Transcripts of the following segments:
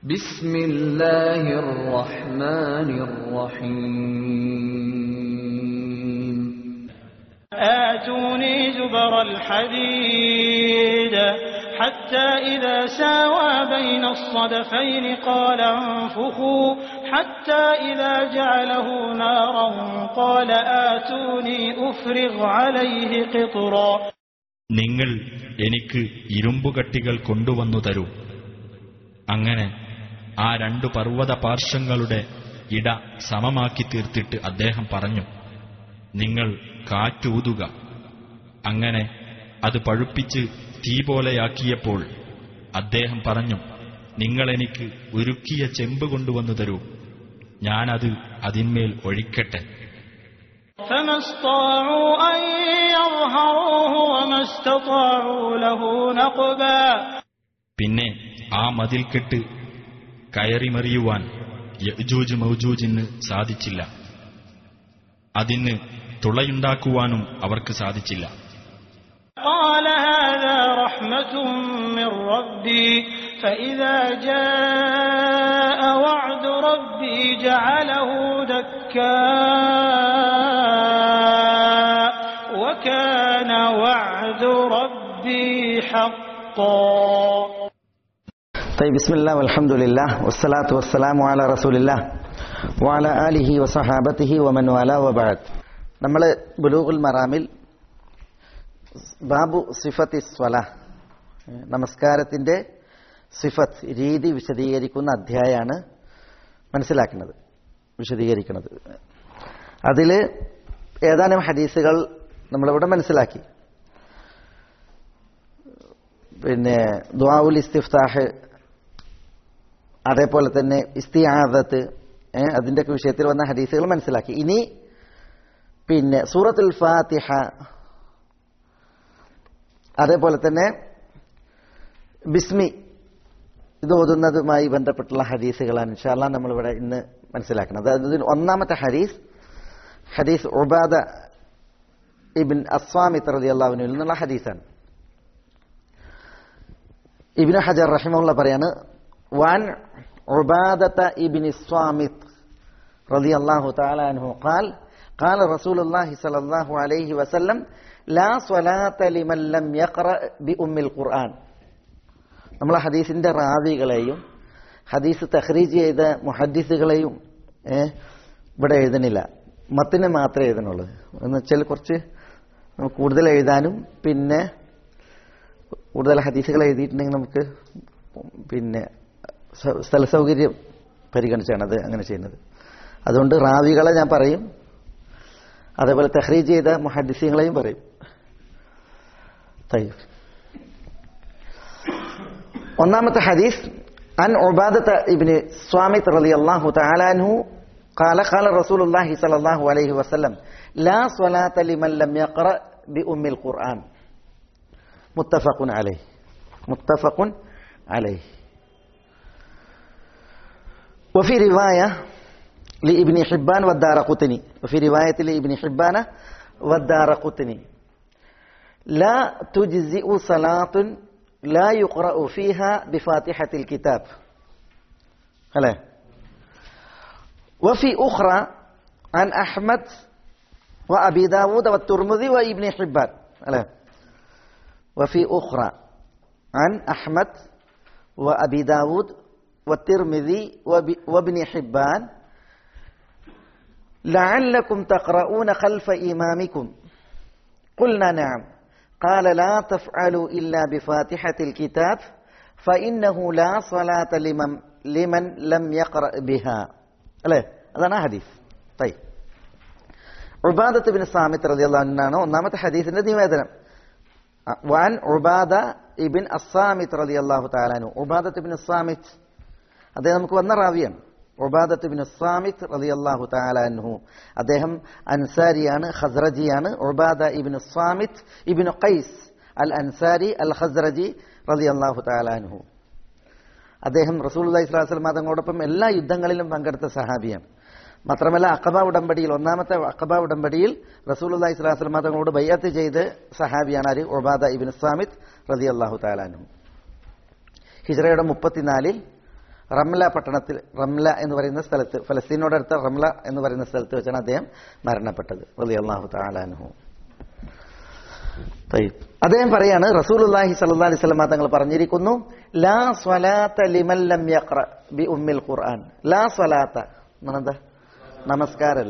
بسم الله الرحمن الرحيم آتوني زبر الحديد حتى إذا ساوى بين الصدفين قال انفخوا حتى إذا جعله نارا قال آتوني أفرغ عليه قطرا നിങ്ങൾ എനിക്ക് ഇരുമ്പുകട്ടികൾ കൊണ്ടുവന്നു തരൂ അങ്ങനെ ആ രണ്ടു പർവ്വത പാർശ്വങ്ങളുടെ ഇട സമമാക്കി തീർത്തിട്ട് അദ്ദേഹം പറഞ്ഞു നിങ്ങൾ കാറ്റൂതുക അങ്ങനെ അത് പഴുപ്പിച്ച് തീ പോലെയാക്കിയപ്പോൾ അദ്ദേഹം പറഞ്ഞു നിങ്ങളെനിക്ക് ഉരുക്കിയ ചെമ്പ് കൊണ്ടുവന്നു തരൂ ഞാനത് അതിന്മേൽ ഒഴിക്കട്ടെ فما استطاعوا أن يظهروه وما استطاعوا له نقبا പിന്നെ ആ മതിൽക്കെട്ട് കയറിമറിയുവാൻ യജൂജ് മൗജൂജിന് സാധിച്ചില്ല അതിന് തുളയുണ്ടാക്കുവാനും അവർക്ക് സാധിച്ചില്ല قال هذا رحمة من ربي فإذا جاء وعد ربي جعله دكاء وكان وعد ربي حقا طيب بسم الله والحمد لله والصلاة والسلام على رسول الله وعلى آله وصحابته ومن والاه وبعد നമ്മൾ ബുലൂഗുൽ മറാമിൽ ബാബു സിഫത്തി സ്വല നമസ്കാരത്തിന്റെ സിഫത്ത് രീതി വിശദീകരിക്കുന്ന അധ്യായമാണ് മനസ്സിലാക്കുന്നത് വിശദീകരിക്കുന്നത് അതിൽ ഏതാനും ഹദീസുകൾ നമ്മളിവിടെ മനസ്സിലാക്കി പിന്നെ ദ്വാഉൽ ഇസ്തിഫ്താഹ് അതേപോലെ തന്നെ ഇസ്തിയാദത്ത് അതിൻ്റെയൊക്കെ വിഷയത്തിൽ വന്ന ഹദീസുകൾ മനസ്സിലാക്കി ഇനി പിന്നെ സൂറത്തുൽ ഫാത്തിഹ അതേപോലെ തന്നെ ബിസ്മി ഇത് ഓതുന്നതുമായി ബന്ധപ്പെട്ടുള്ള ഹദീസുകളാണ് ഇൻഷാല്ല നമ്മളിവിടെ ഇന്ന് മനസ്സിലാക്കുന്നത് അതിൽ ഒന്നാമത്തെ ഹദീസ് ഹദീസ് ഉബാദ ഇബിൻ അസ്വാമി റതി അള്ളാഹുവിനിൽ നിന്നുള്ള ഹദീസാണ് ഇബിന് ഹജർ റഹിമുള്ള പറയാണ് وعن عبادة ابن الصامت رضي الله تعالى عنه قال قال رسول الله صلى الله عليه وسلم لا صلاة لمن لم يقرأ بأم القرآن നമ്മൾ ഹദീസിന്റെ റാവികളെയും ഹദീസ് തഹ്രീജ് ചെയ്ത മുഹദ്ദീസുകളെയും ഇവിടെ എഴുതണില്ല മത്തിന് മാത്രമേ എഴുതണുള്ളൂ എന്ന് വെച്ചാൽ കുറച്ച് കൂടുതൽ എഴുതാനും പിന്നെ കൂടുതൽ ഹദീസുകൾ എഴുതിയിട്ടുണ്ടെങ്കിൽ നമുക്ക് പിന്നെ സ്ഥല സൗകര്യം പരിഗണിച്ചാണ് അത് അങ്ങനെ ചെയ്യുന്നത് അതുകൊണ്ട് റാവികളെ ഞാൻ പറയും അതേപോലെ തെഹ്രീജ് ചെയ്ത മുഹദ്ദിസീങ്ങളെയും പറയും തയ്യബ് ഒന്നാമത്തെ ഹദീസ് عن عبادة ابن صامت رضي الله تعالى عنه قال قال رسول الله صلى الله عليه وسلم لا صلاة لمن لم يقرأ بأم القرآن متفق عليه متفق عليه وفي رواية لابن حبان والدار قطني وفي رواية لابن حبان والدار قطني لا تجزئ صلاة لا يقرأ فيها بفاتحة الكتاب هلا وفي أخرى عن أحمد وأبي داود والترمذي وابن حبان هلا وفي أخرى عن أحمد وأبي داود والترمذي وابن حبان لعلكم تقرؤون خلف إمامكم قلنا نعم قال لا تفعلوا إلا بفاتحة الكتاب فإنه لا صلاة لمن, لمن لم يقرأ بها അല്ലേ അതാണ് ആ ഹദീസ് തൈ ഉബാദത്ത് ബിൻ സാമിത്ത് റതി അള്ളാഹുനാണ് ഒന്നാമത്തെ ഹദീസിന്റെ നിവേദനം വാൻ ഉബാദ ഇബിൻ അസാമിത്ത് റതി അള്ളാഹു താലാനു ഉബാദത്ത് ബിൻ അസാമിത്ത് അദ്ദേഹം നമുക്ക് വന്ന റാവിയാണ് ഉബാദത്ത് ബിൻ സാമിത്ത് റതി അള്ളാഹു താലാൻഹു അദ്ദേഹം അൻസാരിയാണ് ഖസ്റജിയാണ് ഉബാദ ഇബിൻ സാമിത്ത് ഇബിൻ ഖൈസ് അൽ അൻസാരി അൽ ഖസ്റജി റതി അള്ളാഹു താലാൻഹു അദ്ദേഹം റസൂൽ ഇസ്ലാസ്ലം തങ്ങളോടൊപ്പം എല്ലാ യുദ്ധങ്ങളിലും പങ്കെടുത്ത സഹാബിയാണ് മാത്രമല്ല അക്കബ ഉടമ്പടിയിൽ ഒന്നാമത്തെ അക്കബ ഉടമ്പടിയിൽ റസൂൽ അള്ളഹി സ്വലാസ്ലം തങ്ങളോട് ബയ്യത്ത് ചെയ്ത് സഹാബിയാണ് ആര് ഒബാദ ഇബിൻ സാമിത്ത് റതി അള്ളാഹു താലാനു ഹിജ്റയുടെ മുപ്പത്തിനാലിൽ റംല പട്ടണത്തിൽ റംല എന്ന് പറയുന്ന സ്ഥലത്ത് ഫലസ്തീനോടടുത്ത റംല എന്ന് പറയുന്ന സ്ഥലത്ത് വെച്ചാണ് അദ്ദേഹം മരണപ്പെട്ടത് റളിയല്ലാഹു തആല അൻഹു തയ്യിബ്. അദ്ദേഹം പറയാണ് റസൂലുള്ളാഹി സ്വല്ലല്ലാഹി അലൈഹി വസല്ലം തങ്ങൾ പറഞ്ഞിരിക്കുന്നു ലാ സ്വലാത്ത ലിമൻ ലം യഖ്റ ബി ഉമ്മിൽ ഖുർആൻ ലാ സ്വലാത്ത എന്നെന്താ നമസ്കാരമല്ല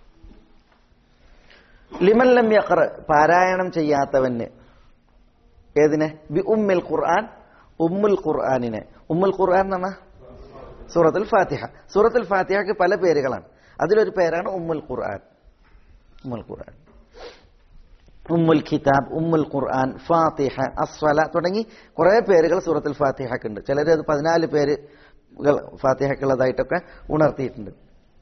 ലിമൻ ലം യഖ്റ പാരായണം ചെയ്യാത്തവന് ഏതിനെ ബി ഉമ്മിൽ ഖുർആൻ ഉമ്മുൽ ഖുർആനിനെ ഉമ്മുൽ ഖുർആൻ എന്ന് പറഞ്ഞാൽ സൂറത്തുൽ ഫാത്തിഹ സൂറത്തുൽ ഫാത്തിഹക്ക് പല പേരുകളാണ് അതിലൊരു പേരാണ് ഉമ്മുൽ ഖുർആൻ ഉമ്മുൽ ഖുർആൻ ഉമ്മുൽ കിതാബ് ഉമ്മുൽ ഖുർആൻ ഫാത്തിഹ അസ്വല തുടങ്ങി കുറെ പേരുകൾ സൂറത്തുൽ ഫാത്തിഹക്ക് ഉണ്ട് ചിലർ അത് പതിനാല് പേരുകൾ ഫാത്തിഹക്കുള്ളതായിട്ടൊക്കെ ഉണർത്തിയിട്ടുണ്ട്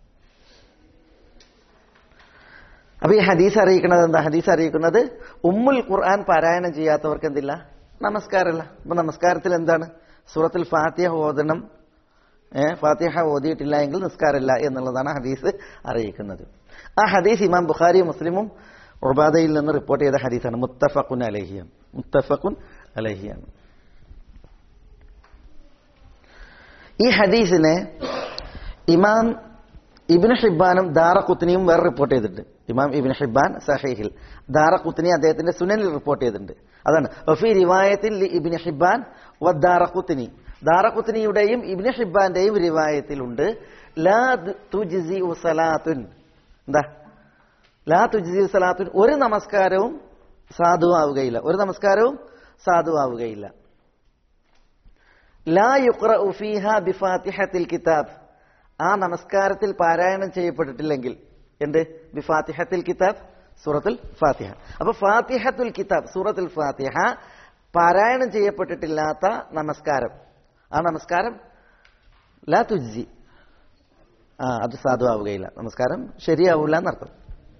അപ്പൊ ഈ ഹദീസ് അറിയിക്കുന്നത് എന്താ ഹദീസ് അറിയിക്കുന്നത് ഉമ്മുൽ ഖുർആൻ പാരായണം ചെയ്യാത്തവർക്ക് എന്തില്ല നമസ്കാരമല്ല അപ്പൊ നമസ്കാരത്തിൽ എന്താണ് സൂറത്തുൽ ഫാത്തിഹ ഓതണം ഏഹ് ഫാത്തിഹ ഓതിയിട്ടില്ല എങ്കിൽ നിസ്കാരമില്ല എന്നുള്ളതാണ് ഹദീസ് അറിയിക്കുന്നത് ആ ഹദീസ് ഇമാം ബുഖാരി മുസ്ലിമും ഉബാദയിൽ നിന്ന് റിപ്പോർട്ട് ചെയ്ത ഹദീസാണ് മുത്തഫഖുൻ അലഹിയാണ് മുത്തഫഖുൻ അലഹിയാണ് ഈ ഹദീസിനെ ഇമാം ഇബിന് ഹിബാനും ദാറഖുത്തിനിയും വേറെ റിപ്പോർട്ട് ചെയ്തിട്ടുണ്ട് ഇമാം ഇബിൻ ഹിബാൻ സഹീഹിൽ ദാറഖുത്തിനി അദ്ദേഹത്തിന്റെ സുനനിൽ റിപ്പോർട്ട് ചെയ്തിട്ടുണ്ട് അതാണ് വഫി റിവായത്തിൽ ഇബിന് ഹിബാൻ വ ദാറഖുത്തിനി ദാറഖുത്തിനിയുടെയും ഇബിന് ഹിബാന്റെയും റിവായത്തിലുണ്ട് ലാ തുജ്സി സലാത്തുൻ എന്താ ലാ തുജ്സി സലാത്തുൻ ഒരു നമസ്കാരവും സാധുവാവുകയില്ല ഒരു നമസ്കാരവും സാധുവാവുകയില്ല ലാ യുഖ്റഉ ഫീഹ ബിഫാത്തിഹത്തിൽ കിതാബ് ആ നമസ്കാരത്തിൽ പാരായണം ചെയ്യപ്പെട്ടിട്ടില്ലെങ്കിൽ എന്ത് ബിഫാത്തിഹത്തിൽ കിതാബ് സൂറത്തുൽ ഫാത്തിഹ അപ്പൊ ഫാത്തിഹത്തുൽ കിതാബ് സൂറത്തുൽ ഫാത്തിഹ പാരായണം ചെയ്യപ്പെട്ടിട്ടില്ലാത്ത നമസ്കാരം ആ നമസ്കാരം ലാ തുജ്ജി ആ അത് സാധുവാവുകയില്ല നമസ്കാരം ശരിയാവില്ല എന്നർത്ഥം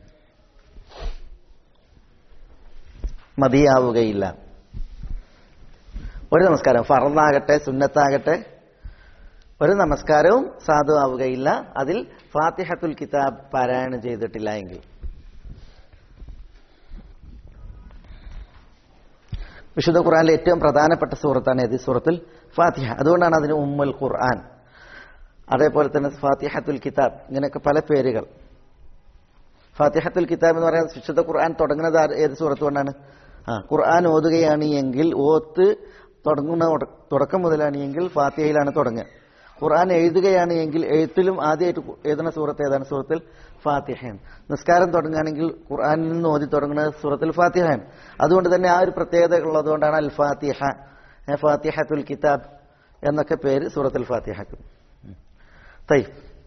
മതിയാവുകയില്ല ഒരു നമസ്കാരം ഫറന്നാകട്ടെ സുന്നത്താകട്ടെ ഒരു നമസ്കാരവും സാധുവാവുകയില്ല അതിൽ ഫാത്തിഹത്തുൽ കിതാബ് പാരായണം ചെയ്തിട്ടില്ല എങ്കിൽ വിശുദ്ധ ഖുർആനിലെ ഏറ്റവും പ്രധാനപ്പെട്ട സൂറത്താണ് ഏത് സൂറത്തുൽ ഫാത്തിഹ അതുകൊണ്ടാണ് അതിന് ഉമ്മുൽ ഖുർആൻ അതേപോലെ തന്നെ ഫാത്തിഹത്തുൽ കിതാബ് ഇങ്ങനെയൊക്കെ പല പേരുകൾ ഫാത്തിഹത്തുൽ കിതാബ് എന്ന് പറയുന്നത് വിശുദ്ധ ഖുർആൻ തുടങ്ങുന്നത് ആ- ഏത് സൂറത്ത് കൊണ്ടാണ് ആ ഖുർആൻ ഓതുകയാണ് എങ്കിൽ ഓത്ത് തുടങ്ങുന്ന ഉട- തുടക്കം മുതലാണ് എങ്കിൽ ഫാത്തിഹയിലാണ് തുടങ്ങുക ഖുർആൻ എഴുതുകയാണ് എങ്കിൽ എഴുത്തിലും ആദ്യമായിട്ട് കു- എഴുതുന്ന സൂറത്ത് ഏതാണ് സൂറത്തിൽ ഫാത്തിഹയാണ് നിസ്കാരം തുടങ്ങുകയാണെങ്കിൽ ഖുർആനിൽ നിന്ന് ഓതി തുടങ്ങുന്നത് സൂറത്തിൽ ഫാത്തിഹയാണ് അതുകൊണ്ട് തന്നെ ആ ഒരു പ്രത്യേകത ഉള്ളതുകൊണ്ടാണ് അൽ ഫാത്തിഹ ഏ, ഫാത്തിഹത്തുൽ കിതാബ് എന്നൊക്കെ പേര് സൂറത്തുൽ ഫാത്തിഹക്ക് തൈ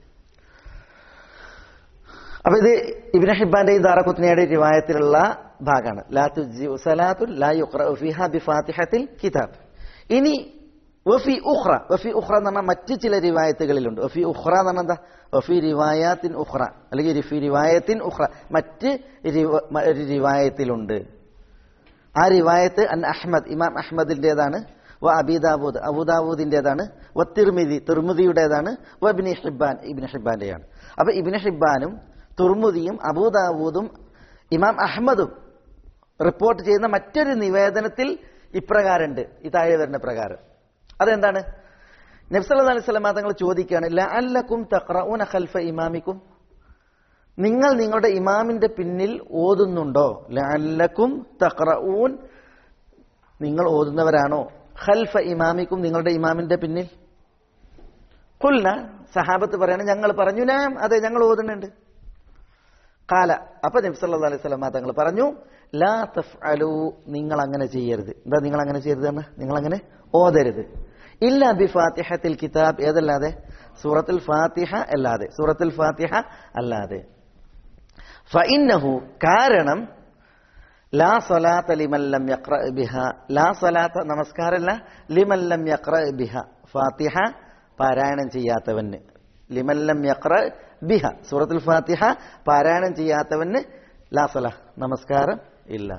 അപ്പൊ ഇത് ഇബ്നു ഹിബാന്റെയും ദാറഖുത്നിയുടെ റിവായത്തിലുള്ള ഭാഗമാണ് ലാ തുജ്സി സലാത്തുൻ ലാ യുഖ്റഉ ഫീഹ ബിഫാത്തിഹത്തിൽ കിതാബ് ഇനി വഫി ഉഖ്റ വഫി ഉഖ്റ എന്ന് പറഞ്ഞാൽ മറ്റ് ചില റിവായത്തുകളിലുണ്ട് വഫി ഉഖ്റ എന്ന് പറഞ്ഞാൽ എന്താ വഫി റിവായാത്തിൻ ഉഖ്റ അല്ലെങ്കിൽ ഫി റിവായത്തിൻ ഉഖ്റ മറ്റ് റിവ- മ- ഒരു റിവായത്തിലുണ്ട് ആ റിവായത്ത് അൻ അഹ്മദ് ഇമാം അഹ്മദിന്റേതാണ് വ അബിദാബൂദ് അബുദാബൂദിന്റേതാണ് വ തിർമിദി തിർമുദിയുടേതാണ് വ ഇബ്നു ഹിബാൻ ഇബ്നു ഹിബാന്റെയാണ് അപ്പൊ ഇബ്നു ഹിബാനും തുർമുദിയും അബൂദാവൂദും ഇമാം അഹ്മദും റിപ്പോർട്ട് ചെയ്യുന്ന മറ്റൊരു നിവേദനത്തിൽ ഇപ്രകാരമുണ്ട് ഈ താഴെ വരുന്ന പ്രകാരം അതെന്താണ് നബ്സല്ലാ അലൈഹി സ്വലമ തങ്ങൾ ചോദിക്കുകയാണ് ലഅല്ലക്കും തഖ്റഊന ഖൽഫ ഇമാമിക്കും നിങ്ങൾ നിങ്ങളുടെ ഇമാമിന്റെ പിന്നിൽ ഓതുന്നുണ്ടോ ലഅല്ലക്കും തഖ്റഊൻ നിങ്ങൾ ഓതുന്നവരാണോ ഖൽഫ ഇമാമിക്കും നിങ്ങളുടെ ഇമാമിന്റെ പിന്നിൽ കുൽന സഹാബത്ത് പറയാണ് ഞങ്ങൾ പറഞ്ഞു നാം അതെ ഞങ്ങൾ ഓതുന്നുണ്ട് കാല അപ്പൊ നബി സല്ലല്ലാഹു അലൈഹി വസല്ലം തങ്ങൾ പറഞ്ഞു ലാ തഫ്അലു നിങ്ങൾ അങ്ങനെ ചെയ്യരുത് എന്താ നിങ്ങൾ അങ്ങനെ ചെയ്യരുത് എന്ന് നിങ്ങൾ അങ്ങനെ ഓതരുത് ഇല്ല ബി ഫാത്തിഹത്തിൽ കിതാബ് ഏതല്ലാതെ സൂറത്തുൽ ഫാത്തിഹ അല്ലാതെ സൂറത്തുൽ ഫാത്തിഹ അല്ലാതെ ഫഇന്നഹു കാരണം ലാ സ്വലാത്ത ലിമൻ ലം യഖ്റ ബിഹ ലാ സ്വലാത്ത നമസ്കാരമല്ല ലിമൻ ലം യഖ്റ ബിഹ ഫാത്തിഹ പാരായണം ചെയ്യാത്തവന് ലിമൻ ലം യഖ്റ ബിഹ സൂറത്തുൽ ഫാത്തിഹ പാരായണം ചെയ്യാത്തവന് ലാ സ്വല നമസ്കാരം ഇല്ല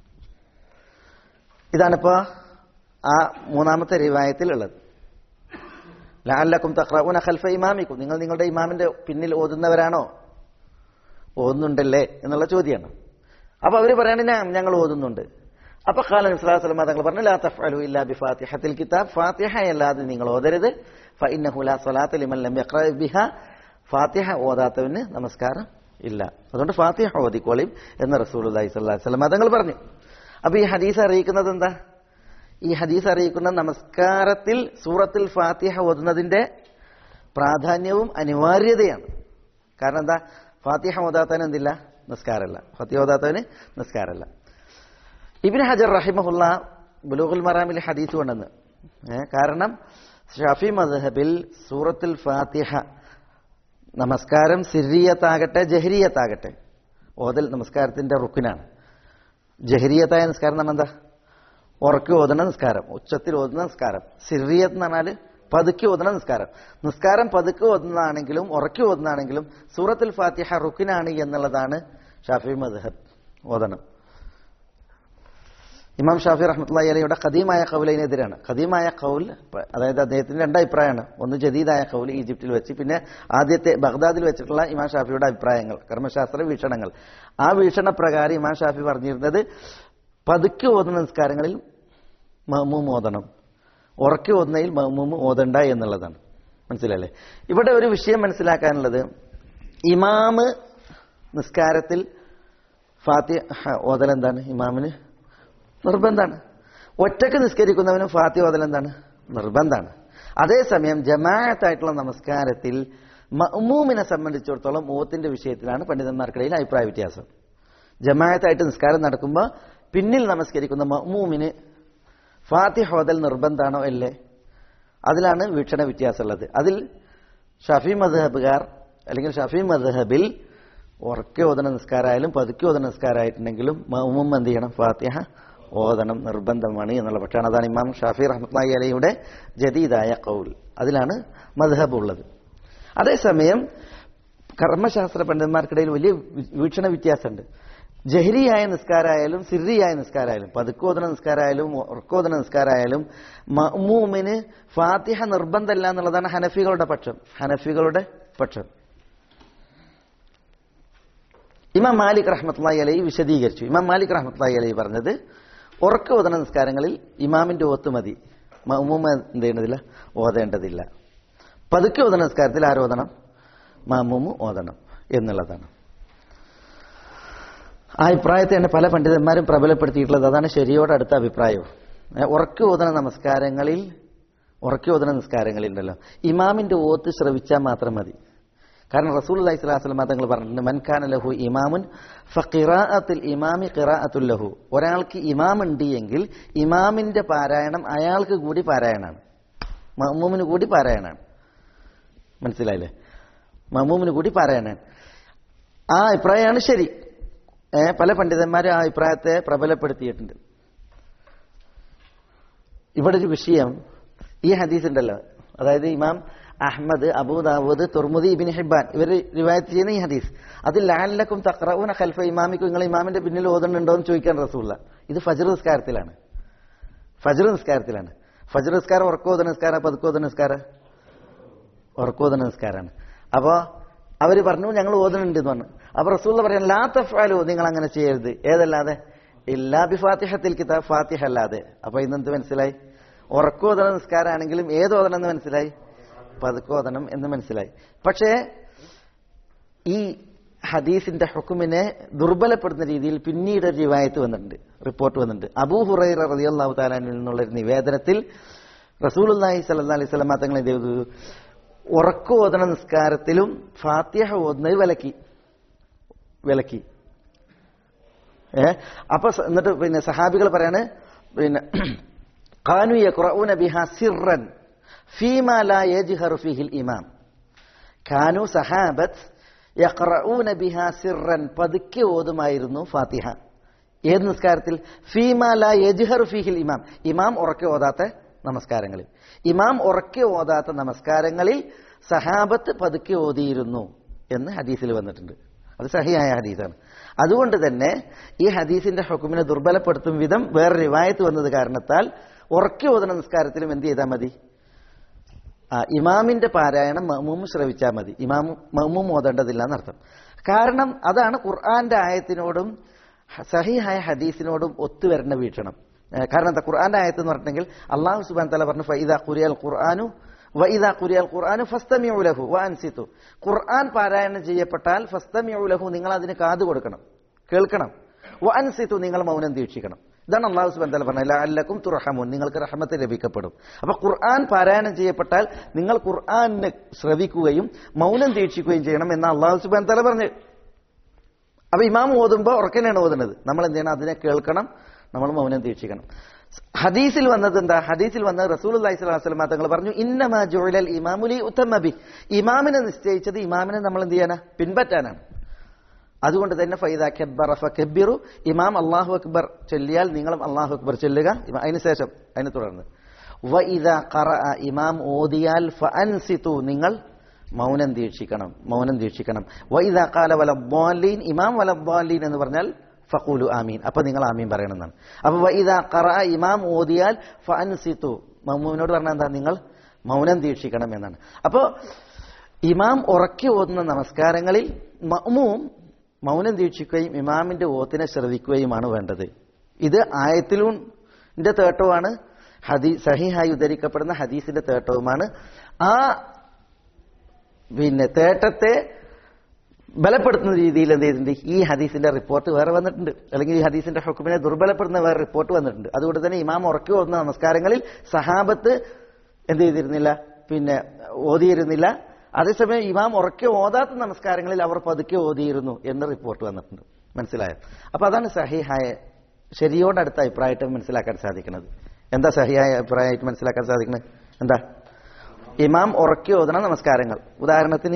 ഇതാണിപ്പോ ആ മൂന്നാമത്തെ റിവായത്തിൽ ഉള്ളത് ലാലക്കും തഖ്റഊന ഖൽഫ ഇമാമിക്കും നിങ്ങൾ നിങ്ങളുടെ ഇമാമിന്റെ പിന്നിൽ ഓതുന്നവരാണോ ഓതുന്നുണ്ടല്ലേ എന്നുള്ള ചോദ്യമാണ് അപ്പൊ അവര് പറയണ ഞാൻ ഞങ്ങൾ ഓതുന്നുണ്ട് അപ്പൊ കാലം ഇസ്ലാസ്ലമ തങ്ങൾ പറഞ്ഞു ലാ തഫ്അലു ഇല്ലാ ബി ഫാത്തിഹത്തിൽ കിതാബ് ഫാത്തിഹ അല്ലാതെ നിങ്ങൾ ഓതരുത് ഫഇന്നഹു ലാ സ്വലാത്ത ലിമൻ ലം യഖ്റ ബിഹ ഫാത്തിഹ ഓതാത്തവന് നമസ്കാരം ഇല്ല അതുകൊണ്ട് ഫാത്തിഹ ഓതിക്കോളിയും എന്ന് റസൂലുള്ളാഹി സ്വല്ലല്ലാഹി അലൈഹി വസല്ലം തങ്ങൾ പറഞ്ഞു അപ്പൊ ഈ ഹദീസ് അറിയിക്കുന്നത് എന്താ ഈ ഹദീസ് അറിയിക്കുന്ന നമസ്കാരത്തിൽ സൂറത്തിൽ ഫാത്തിഹ ഓതുന്നതിന്റെ പ്രാധാന്യവും അനിവാര്യതയാണ് കാരണം എന്താ ഫാത്തിഹ ഓതാത്തവന് എന്തില്ല നിസ്കാരമല്ല ഫാത്തിഹ ഓതാത്തവന് നിസ്കാരമല്ല ഇബിൻ ഹജർ റഹിമഹുല്ല ബുലൂഖുൽ മറാമിൽ ഹദീസ് കൊണ്ടെന്ന് ഏ, കാരണം ഷഫി മദ്ഹബിൽ സൂറത്തുൽ ഫാത്തിഹ നമസ്കാരം സിരിയത്താകട്ടെ ജഹരിയത്താകട്ടെ ഓതൽ നമസ്കാരത്തിന്റെ റുക്കിനാണ് ജഹരിയത്തായ നിസ്കാരം എന്ന് പറഞ്ഞാൽ എന്താ ഉറക്കി ഓതുന്ന നിസ്കാരം ഉച്ചത്തിൽ ഓതുന്ന നിസ്കാരം സിറിയത്ത് എന്ന് പറഞ്ഞാൽ പതുക്കി ഓതുന്ന നിസ്കാരം നിസ്കാരം പതുക്കി ഓതുന്നതാണെങ്കിലും ഉറക്കി ഓതുന്നതാണെങ്കിലും സൂറത്തുൽ ഫാത്തിഹ റുക്കിനാണ് എന്നുള്ളതാണ് ഷാഫി മദ്ഹബ് ഓതണം ഇമാം ഷാഫി റഹ്മത്തുള്ളി അലയുടെ ഖദീമായ കൗലിനെതിരാണ് ഖദീമായ കൗൽ അതായത് അദ്ദേഹത്തിന്റെ രണ്ട് അഭിപ്രായമാണ് ഒന്ന് ജദീദായ കൗൽ ഈജിപ്തിൽ വെച്ച് പിന്നെ ആദ്യത്തെ ബഗ്ദാദിൽ വെച്ചിട്ടുള്ള ഇമാം ഷാഫിയുടെ അഭിപ്രായങ്ങൾ കർമ്മശാസ്ത്ര വീക്ഷണങ്ങൾ ആ വീക്ഷണപ്രകാരം ഇമാം ഷാഫി പറഞ്ഞിരുന്നത് പതുക്കെ ഓതുന്ന നിസ്കാരങ്ങളിൽ മഹ്മൂം ഓതണം ഉറക്കി ഓതുന്നതിൽ മഹ്മൂം ഓതണ്ട എന്നുള്ളതാണ് മനസ്സിലല്ലേ ഇവിടെ ഒരു വിഷയം മനസ്സിലാക്കാനുള്ളത് ഇമാമ് നിസ്കാരത്തിൽ ഫാത്തിഹ ഓതൽ എന്താണ് ഇമാമിന് നിർബന്ധമാണ് ഒറ്റക്ക് നിസ്കരിക്കുന്നവനും ഫാത്തി ഓതൽ എന്താണ് നിർബന്ധമാണ് അതേസമയം ജമാഅത്തായിട്ടുള്ള നമസ്കാരത്തിൽ മഅ്മൂമിനെ സംബന്ധിച്ചിടത്തോളം ഓത്തിന്റെ വിഷയത്തിലാണ് പണ്ഡിതന്മാർക്കിടയിൽ അഭിപ്രായ വ്യത്യാസം ജമാഅത്തായിട്ട് നിസ്കാരം നടക്കുമ്പോൾ പിന്നിൽ നമസ്കരിക്കുന്ന മഅ്മൂമിന് ഫാത്തിഹ ഓതൽ നിർബന്ധമാണോ അല്ലേ അതിലാണ് വീക്ഷണ വ്യത്യാസമുള്ളത് അതിൽ ഷഫി മദ്ഹബുകാർ അല്ലെങ്കിൽ ഷഫി മദ്ഹബിൽ ഉറക്കെ ഓതണ നിസ്കാരമായാലും പതുക്കെ ഓതണ നിസ്കാരമായിട്ടുണ്ടെങ്കിലും മൗമും എന്ത് ചെയ്യണം ഫാത്തിഹ ഓതണം നിർബന്ധമാണ് എന്നുള്ള പക്ഷാണ് അതാണ് ഇമാം ഷാഫി റഹ്മത്ലായി അലയുടെ ജദീദായ കൗൽ അതിലാണ് മദ്ഹബ് ഉള്ളത് അതേസമയം കർമ്മശാസ്ത്ര പണ്ഡിതന്മാർക്കിടയിൽ വലിയ വി- വീക്ഷണ വ്യത്യാസമുണ്ട് ജഹരിയായ നിസ്കാരമായാലും സിറിയായ നിസ്കാരമായാലും പതുക്കോദന നിസ്കാരമായാലും ഉറക്കോദന നിസ്കാരമായാലും മഅ്മൂമിന് ഫാത്തിഹ നിർബന്ധമല്ല എന്നുള്ളതാണ് ഹനഫികളുടെ പക്ഷം ഹനഫികളുടെ പക്ഷം ഇമാം മാലിക് റഹ്മത്തുള്ളി അലൈ വിശദീകരിച്ചു ഇമാം മാലിക് റഹ്മത്തുള്ളി അലൈ പറഞ്ഞത് ഉറക്ക ഓതണ നിസ്കാരങ്ങളിൽ ഇമാമിന്റെ ഓത്ത് മതി മഅ്മൂമ എന്ത് ചെയ്യേണ്ടതില്ല ഓതേണ്ടതില്ല പതുക്കെ ഓതണ നിസ്കാരത്തിൽ ആരോധനം മഅ്മൂമ് ഓതണം എന്നുള്ളതാണ് ആ അഭിപ്രായത്തെ തന്നെ പല പണ്ഡിതന്മാരും പ്രബലപ്പെടുത്തിയിട്ടുള്ളത് അതാണ് ശരിയോട് അടുത്ത അഭിപ്രായവും ഏ, ഉറക്കി ഓതണ നമസ്കാരങ്ങളിൽ ഉറക്കി ഓതണ നിസ്കാരങ്ങളിൽ ഉണ്ടല്ലോ ഇമാമിന്റെ ഓത്ത് ശ്രവിച്ചാൽ മാത്രം മതി കാരണം റസൂൽ അലൈഹി സ്വലാസ്ലം തങ്ങൾ പറഞ്ഞിട്ടുണ്ട് മൻഖാന ലഹു ഇമാമുൻ ഫിറാഅത്തുൽ ഇമാമി ഖിറാഅത്തുൽ ലഹു ഒരാൾക്ക് ഇമാം ഉണ്ട് എങ്കിൽ ഇമാമിന്റെ പാരായണം അയാൾക്ക് കൂടി പാരായണമാണ് മഹ്മൂമിന് കൂടി പാരായണമാണ് മനസ്സിലായില്ലേ മഹ്മൂമിന് കൂടി പാരായണമാണ് ആ അഭിപ്രായമാണ് ശരി ഏ, പല പണ്ഡിതന്മാരും ആ അഭിപ്രായത്തെ പ്രബലപ്പെടുത്തിയിട്ടുണ്ട് ഇവിടെ ഒരു വിഷയം ഈ ഹദീസ് ഉണ്ടല്ലോ അതായത് ഇമാം Ahmad Abu Dawud Tirmidhi Ibn Hibban ഇവർ റിവായത്ത് ചെയ്യുന്ന ഈ ഹദീസ് അതിൽ ലാലക്കും തക്രഊന ഖൽഫ ഇമാമിക്കും നിങ്ങൾ ഇമാമിന്റെ പിന്നിൽ ഓതുന്നുണ്ടോ എന്ന് ചോദിക്കാൻ റസൂല്ല ഇത് ഫജർ നിസ്കാരത്തിലാണ് ഫജർ നിസ്കാരത്തിലാണ് ഫജർ നിസ്കാരം ഉറക്കോദന നിസ്കാരം പതുക്കോദന നിസ്കാരം ഉറക്കോദന നിസ്കാരമാണ് അപ്പോ അവര് പറഞ്ഞു ഞങ്ങൾ ഓതുന്നുണ്ട് എന്ന് പറഞ്ഞു അപ്പൊ റസൂള്ള പറയാൻ ലാ തഫാലു നിങ്ങൾ അങ്ങനെ ചെയ്യരുത് ഏതല്ലാതെ ഇല്ലാ ബി ഫാത്തിഹത്തിൽ കിതാബ് ഫാത്തിഹ അല്ലാതെ അപ്പൊ ഇന്നെന്ത് മനസ്സിലായി ഉറക്കോദന നിസ്കാരമാണെങ്കിലും ഏത് ഓതണം എന്ന് മനസ്സിലായി പതുക്കോദനം എന്ന് മനസ്സിലായി പക്ഷേ ഈ ഹദീസിന്റെ ഹുക്കുമിനെ ദുർബലപ്പെടുന്ന രീതിയിൽ പിന്നീട് ഒരു റിവായത്ത് വന്നിട്ടുണ്ട് റിപ്പോർട്ട് വന്നിട്ടുണ്ട് അബൂ ഹുറൈറ റളിയല്ലാഹു താലാനിൽ നിന്നുള്ള ഒരു നിവേദനത്തിൽ റസൂലുള്ളാഹി സ്വല്ലല്ലാഹി അലൈഹി വസല്ലം തങ്ങൾ എന്ത് ചെയ്തു ഉറക്ക ഓതണ നിസ്കാരത്തിലും ഫാത്തിഹ ഓതുന്നത് വിലക്കി വിലക്കി ഏ അപ്പൊ സ- എന്നിട്ട് പിന്നെ സഹാബികൾ പറയാണ് പിന്നെ ഖാനു യഖ്റഊന ബിഹാ സിർറൻ ഫീമാ ലാ യജ്ഹറു ഫീഹിൽ ഇമാം ഖാനു സഹാബത്ത് യഖ്റഊന ബിഹാ സിർറൻ പതുക്കെ ഓതുമായിരുന്നു ഫാത്തിഹ ഏത് നിസ്കാരത്തിൽ ഫീമാ ലാ യജ്ഹറു ഫീഹിൽ ഇമാം ഇമാം ഉറക്കെ ഓതാത്ത നമസ്കാരങ്ങളിൽ ഇമാം ഉറക്കെ ഓതാത്ത നമസ്കാരങ്ങളിൽ സഹാബത്ത് പതുക്കെ ഓതിയിരുന്നു എന്ന് ഹദീസിൽ വന്നിട്ടുണ്ട് അത് സഹിയായ ഹദീസാണ് അതുകൊണ്ട് തന്നെ ഈ ഹദീസിന്റെ ഹുക്കുമിനെ ദുർബലപ്പെടുത്തും വിധം വേറെ റിവായത്ത് വന്നത് കാരണത്താൽ ഉറക്കെ ഓതുന്ന നിസ്കാരത്തിലും എന്ത് ചെയ്താൽ മതി ആ, ഇമാമിന്റെ പാരായണം മഹ്മൂം ശ്രവിച്ചാൽ മതി ഇമാം മഹ്മൂം ഓതേണ്ടതില്ല എന്നർത്ഥം കാരണം അതാണ് ഖുർആന്റെ ആയത്തിനോടും ഹ- സഹിഹായ ഹദീസിനോടും ഒത്തുവരുന്ന വീക്ഷണം ഏ, കാരണം എന്താ ഖുർആന്റെ ആയത്ത് എന്ന് പറഞ്ഞിട്ടുണ്ടെങ്കിൽ അള്ളാഹു സുബാൻ തല പറഞ്ഞു ഫൈദ ഖുരിയൽ ഖുർആാനു വൈദ കുരിയൽ ഖുർആൻ ഫസ്തമിഉ ലഹു വ അൻസിതു ഖുർആൻ പാരായണം ചെയ്യപ്പെട്ടാൽ ഫസ്തമിഉ ലഹു നിങ്ങൾ അതിന് കാത് കൊടുക്കണം കേൾക്കണം വ അൻസിതു നിങ്ങൾ മൗനം ദീക്ഷിക്കണം ഇതാണ് അള്ളാഹു സുബാൻ തല പറഞ്ഞത് അല്ലക്കും തുറഹമൂൻ നിങ്ങൾക്ക് റഹമത്ത് ലഭിക്കപ്പെടും അപ്പൊ ഖുർആൻ പാരായണം ചെയ്യപ്പെട്ടാൽ നിങ്ങൾ ഖുർആനെ ശ്രവിക്കുകയും മൗനം ദീക്ഷിക്കുകയും ചെയ്യണം എന്ന് അള്ളാഹു സുബാൻ തല പറഞ്ഞു അപ്പൊ ഇമാം ഓതുമ്പോൾ ഉറക്കനെയാണ് ഓതുന്നത് നമ്മൾ എന്ത് ചെയ്യണം അതിനെ കേൾക്കണം നമ്മൾ മൗനം ദീക്ഷിക്കണം ഹദീസിൽ വന്നത് എന്താ ഹദീസിൽ വന്നത് റസൂൽ അലൈഹി സ്വലാസ്ലം തങ്ങൾ പറഞ്ഞു ഇന്നമാ ജോയിലൽ ഇമാമുലി ഉത്തമബി ഇമാമിനെ നിശ്ചയിച്ചത് ഇമാമിനെ നമ്മൾ എന്ത് ചെയ്യാനാ പിൻപറ്റാനാണ് അതുകൊണ്ട് തന്നെ ഫൈദ കബ്ബറ ഫക്കബ്ബിറു ഇമാം അള്ളാഹു അക്ബർ ചൊല്ലിയാൽ നിങ്ങളും അള്ളാഹു അക്ബർ ചൊല്ലുക ഇമ- അതിന് ശേഷം അതിനെ തുടർന്ന് വ ഇദ ഖറ ഇമാം ഓതിയാൽ ഫഅൻസിതു നിങ്ങൾ മൗനം ദീക്ഷിക്കണം മൗനം ദീക്ഷിക്കണം വ ഇദ ഖാല വലദ്ദാലീൻ ഇമാം വലദ്ദാലീൻ എന്ന് പറഞ്ഞാൽ ഫഖൂലു ആമീൻ അപ്പൊ നിങ്ങൾ ആമീൻ പറയണമെന്നാണ് അപ്പൊ വ ഇദ ഖറ ഇമാം ഓതിയാൽ ഫഅൻസിതു മമ്മൂമിനോട് പറഞ്ഞാൽ എന്താ നിങ്ങൾ മൗനം ദീക്ഷിക്കണം എന്നാണ് അപ്പോ ഇമാം ഉറക്കി ഓതുന്ന നമസ്കാരങ്ങളിൽ മഅ്മൂം മൗനം ദീക്ഷിക്കുകയും ഇമാമിന്റെ ഓത്തിനെ ശ്രവിക്കുകയുമാണ് വേണ്ടത് ഇത് ആയത്തിലുന്റെ തേട്ടവുമാണ് ഹദീ സഹിഹായി ഉദ്ധരിക്കപ്പെടുന്ന ഹദീസിന്റെ തേട്ടവുമാണ് ആ പിന്നെ തേട്ടത്തെ ബലപ്പെടുത്തുന്ന രീതിയിൽ എന്ത് ചെയ്തിട്ടുണ്ട് ഈ ഹദീസിന്റെ റിപ്പോർട്ട് വേറെ വന്നിട്ടുണ്ട് അല്ലെങ്കിൽ ഈ ഹദീസിന്റെ ഹുക്കുമിനെ ദുർബലപ്പെടുത്തുന്ന വേറെ റിപ്പോർട്ട് വന്നിട്ടുണ്ട് അതുകൊണ്ട് തന്നെ ഇമാം ഉറക്കി ഓതുന്ന നമസ്കാരങ്ങളിൽ സഹാബത്ത് എന്ത് ചെയ്തിരുന്നില്ല പിന്നെ ഓതിയിരുന്നില്ല അതേസമയം ഇമാം ഉറക്കെ ഓതാത്ത നമസ്കാരങ്ങളിൽ അവർ പതുക്കെ ഓതിയിരുന്നു എന്ന് റിപ്പോർട്ട് വന്നിട്ടുണ്ട് മനസ്സിലായോ അപ്പൊ അതാണ് സഹിഹായ ശരിയോടടുത്ത അഭിപ്രായമായിട്ട് മനസ്സിലാക്കാൻ സാധിക്കുന്നത് എന്താ സഹിയായ അഭിപ്രായമായിട്ട് മനസ്സിലാക്കാൻ സാധിക്കുന്നത് എന്താ ഇമാം ഉറക്കെ ഓതണ നമസ്കാരങ്ങൾ ഉദാഹരണത്തിന്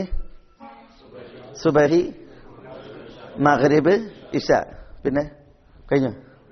സുബഹി മഗ്രിബ് ഇഷ പിന്നെ കഴിഞ്ഞു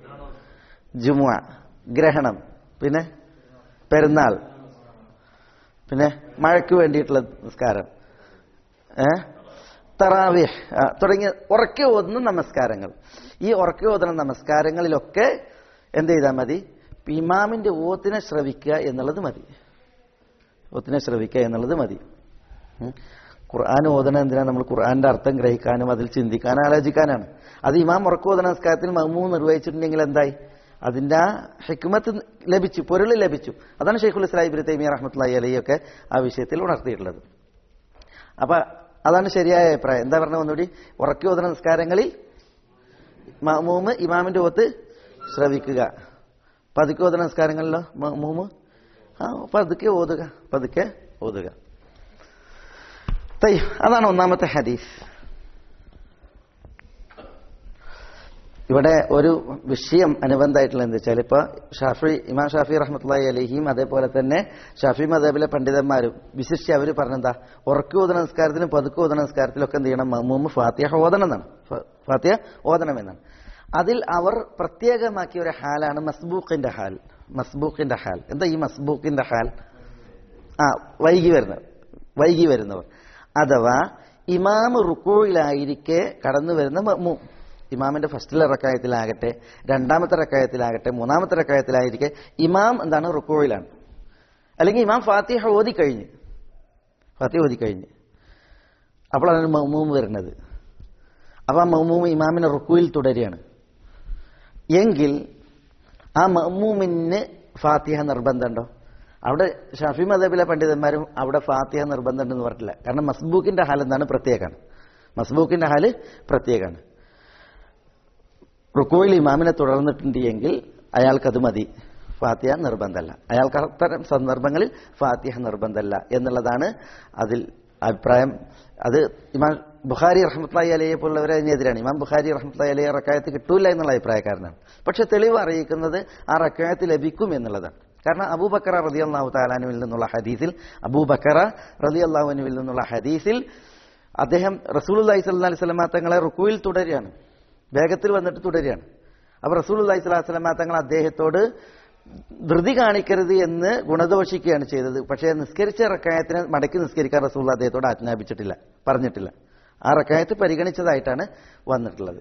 ജുമുഅ ഗ്രഹണം പിന്നെ പെരുന്നാൾ പിന്നെ മഴയ്ക്ക് വേണ്ടിയിട്ടുള്ള നമസ്കാരം ഏ തറാവിഹ് ആ, തുടങ്ങിയ ഉറക്കെ ഓതുന്ന നമസ്കാരങ്ങൾ ഈ ഉറക്കെ ഓതുന്ന നമസ്കാരങ്ങളിലൊക്കെ എന്ത് ചെയ്താൽ മതി ഇമാമിന്റെ ഓത്തിനെ ശ്രവിക്കുക എന്നുള്ളത് മതി ഓത്തിനെ ശ്രവിക്കുക എന്നുള്ളത് മതി ഉം. ഖുർആൻ ഓതണം എന്തിനാ നമ്മൾ ഖുർആന്റെ അർത്ഥം ഗ്രഹിക്കാനും അതിൽ ചിന്തിക്കാനും ആലോചിക്കാനാണ് അത് ഇമാം ഉറക്ക ഓതന നമസ്കാരത്തിൽ മമ്മൂ നിർവഹിച്ചിട്ടുണ്ടെങ്കിൽ എന്തായി അതിന്റെ ആ ഹിക്മത്ത് ലഭിച്ചു പൊരുൾ ലഭിച്ചു അതാണ് ഷെയ്ഖുൽ ഇസ്ലാം ഇബ്രി തൈമിയ റഹ്മത്തുള്ളി അലയൊക്കെ ആ വിഷയത്തിൽ ഉണർത്തിയിട്ടുള്ളത് അപ്പൊ അതാണ് ശരിയായ അഭിപ്രായം എന്താ പറഞ്ഞ ഒന്നുകൂടി ഉറക്കി ഓതുന്ന നിസ്കാരങ്ങളിൽ മമ്മൂമ് ഇമാമിന്റെ ഒത്ത് ശ്രവിക്കുക പതുക്കെ ഓതുന്ന നിസ്കാരങ്ങളിലോ മമ്മൂമ് ആ പതുക്കെ ഓതുക പതുക്കെ ഓതുക തയ്യ് അതാണ് ഒന്നാമത്തെ ഹദീസ് ഇവിടെ ഒരു വിഷയം അനുബന്ധമായിട്ടുള്ള എന്താ വെച്ചാൽ ഇപ്പൊ ഷാഫി ഇമാം ഷാഫി റഹ്മത്തുള്ളി അലഹിയും അതേപോലെ തന്നെ ഷാഫി മദബിലെ പണ്ഡിതന്മാരും വിശിഷ്യ അവർ പറഞ്ഞെന്താ ഉറക്കി ഓതന നിസ്കാരത്തിലും പതുക്കെ ഓതന നിസ്കാരത്തിലൊക്കെ എന്ത് ചെയ്യണം മമ്മൂമ്മ ഫാത്തിഹ ഓതണം എന്നാണ് ഫ- ഫാത്തിഹ ഓതണം എന്നാണ് അതിൽ അവർ പ്രത്യേകമാക്കിയ ഒരു ഹാലാണ് മസ്ബൂഖിന്റെ ഹാൽ മസ്ബൂഖിന്റെ ഹാൽ എന്താ ഈ മസ്ബൂഖിന്റെ ഹാൽ ആ വൈകി വരുന്നവർ വൈകി വരുന്നവർ അഥവാ ഇമാം റുക്കോയിലായിരിക്കെ കടന്നു വരുന്ന മഅ്മൂം ഇമാമിന്റെ ഫസ്റ്റിലെ റക്കായത്തിലാകട്ടെ രണ്ടാമത്തെ റക്കായത്തിലാകട്ടെ മൂന്നാമത്തെ റക്കായത്തിലായിരിക്കെ ഇമാം എന്താണ് റുക്കോയിലാണ് അല്ലെങ്കിൽ ഇമാം ഫാത്തിഹ ഓതി കഴിഞ്ഞ് ഫാത്തിഹ ഓതി കഴിഞ്ഞ് അപ്പോഴാണ് മൗമൂം വരുന്നത് അപ്പൊ ആ മൗമൂം ഇമാമിനെ റുക്കുവിൽ തുടരുകയാണ് എങ്കിൽ ആ മമ്മൂമിന് ഫാത്തിഹ നിർബന്ധമുണ്ടോ അവിടെ ഷാഫി മദബിലെ പണ്ഡിതന്മാരും അവിടെ ഫാത്തിഹ നിർബന്ധമുണ്ടെന്ന് പറഞ്ഞില്ല കാരണം മസ്ബൂക്കിന്റെ ഹാൽ എന്താണ് പ്രത്യേകമാണ് മസ്ബൂക്കിന്റെ ഹാല് പ്രത്യേകമാണ് റുക്കോയിൽ ഇമാമിനെ തുടർന്നിട്ടുണ്ട് എങ്കിൽ അയാൾക്കത് മതി ഫാത്തിഹ നിർബന്ധമല്ല അയാൾക്ക് അത്തരം സന്ദർഭങ്ങളിൽ ഫാത്തിഹ നിർബന്ധമല്ല എന്നുള്ളതാണ് അതിൽ അഭിപ്രായം അത് ഇമാം ബുഖാരി റഹ്മത്ലായി അലയെ പോലുള്ളവരെ അതിനെതിരാണ് ഇമാം ബുഖാരി റഹ്മത്ലായി അലയെ റക്കായത്ത് കിട്ടൂല എന്നുള്ള അഭിപ്രായക്കാരനാണ് പക്ഷെ തെളിവ് അറിയിക്കുന്നത് ആ റക്കായത്ത് ലഭിക്കും എന്നുള്ളതാണ് കാരണം അബൂബക്കറ റതി അള്ളാഹു താലാനുവിൽ നിന്നുള്ള ഹദീസിൽ അബൂബക്കറ റതി അള്ളാഹുനുവിൽ നിന്നുള്ള ഹദീസിൽ അദ്ദേഹം റസൂൽ അലൈഹി സ്വല്ലാ അലൈഹി സ്വലമ തങ്ങളെ റുക്കുവിൽ തുടരുകയാണ് വേഗത്തിൽ വന്നിട്ട് തുടരുകയാണ് അപ്പൊ റസൂൽ അലൈഹി സ്വലാഹു സ്വലമ തങ്ങൾ അദ്ദേഹത്തോട് ധൃതി കാണിക്കരുത് എന്ന് ഗുണദോഷിക്കുകയാണ് ചെയ്തത് പക്ഷേ നിസ്കരിച്ച റക്കായത്തിനെ മടക്കി നിസ്കരിക്കാൻ റസൂൽ അദ്ദേഹത്തോട് ആജ്ഞാപിച്ചിട്ടില്ല പറഞ്ഞിട്ടില്ല ആ റക്കായത്ത് പരിഗണിച്ചതായിട്ടാണ് വന്നിട്ടുള്ളത്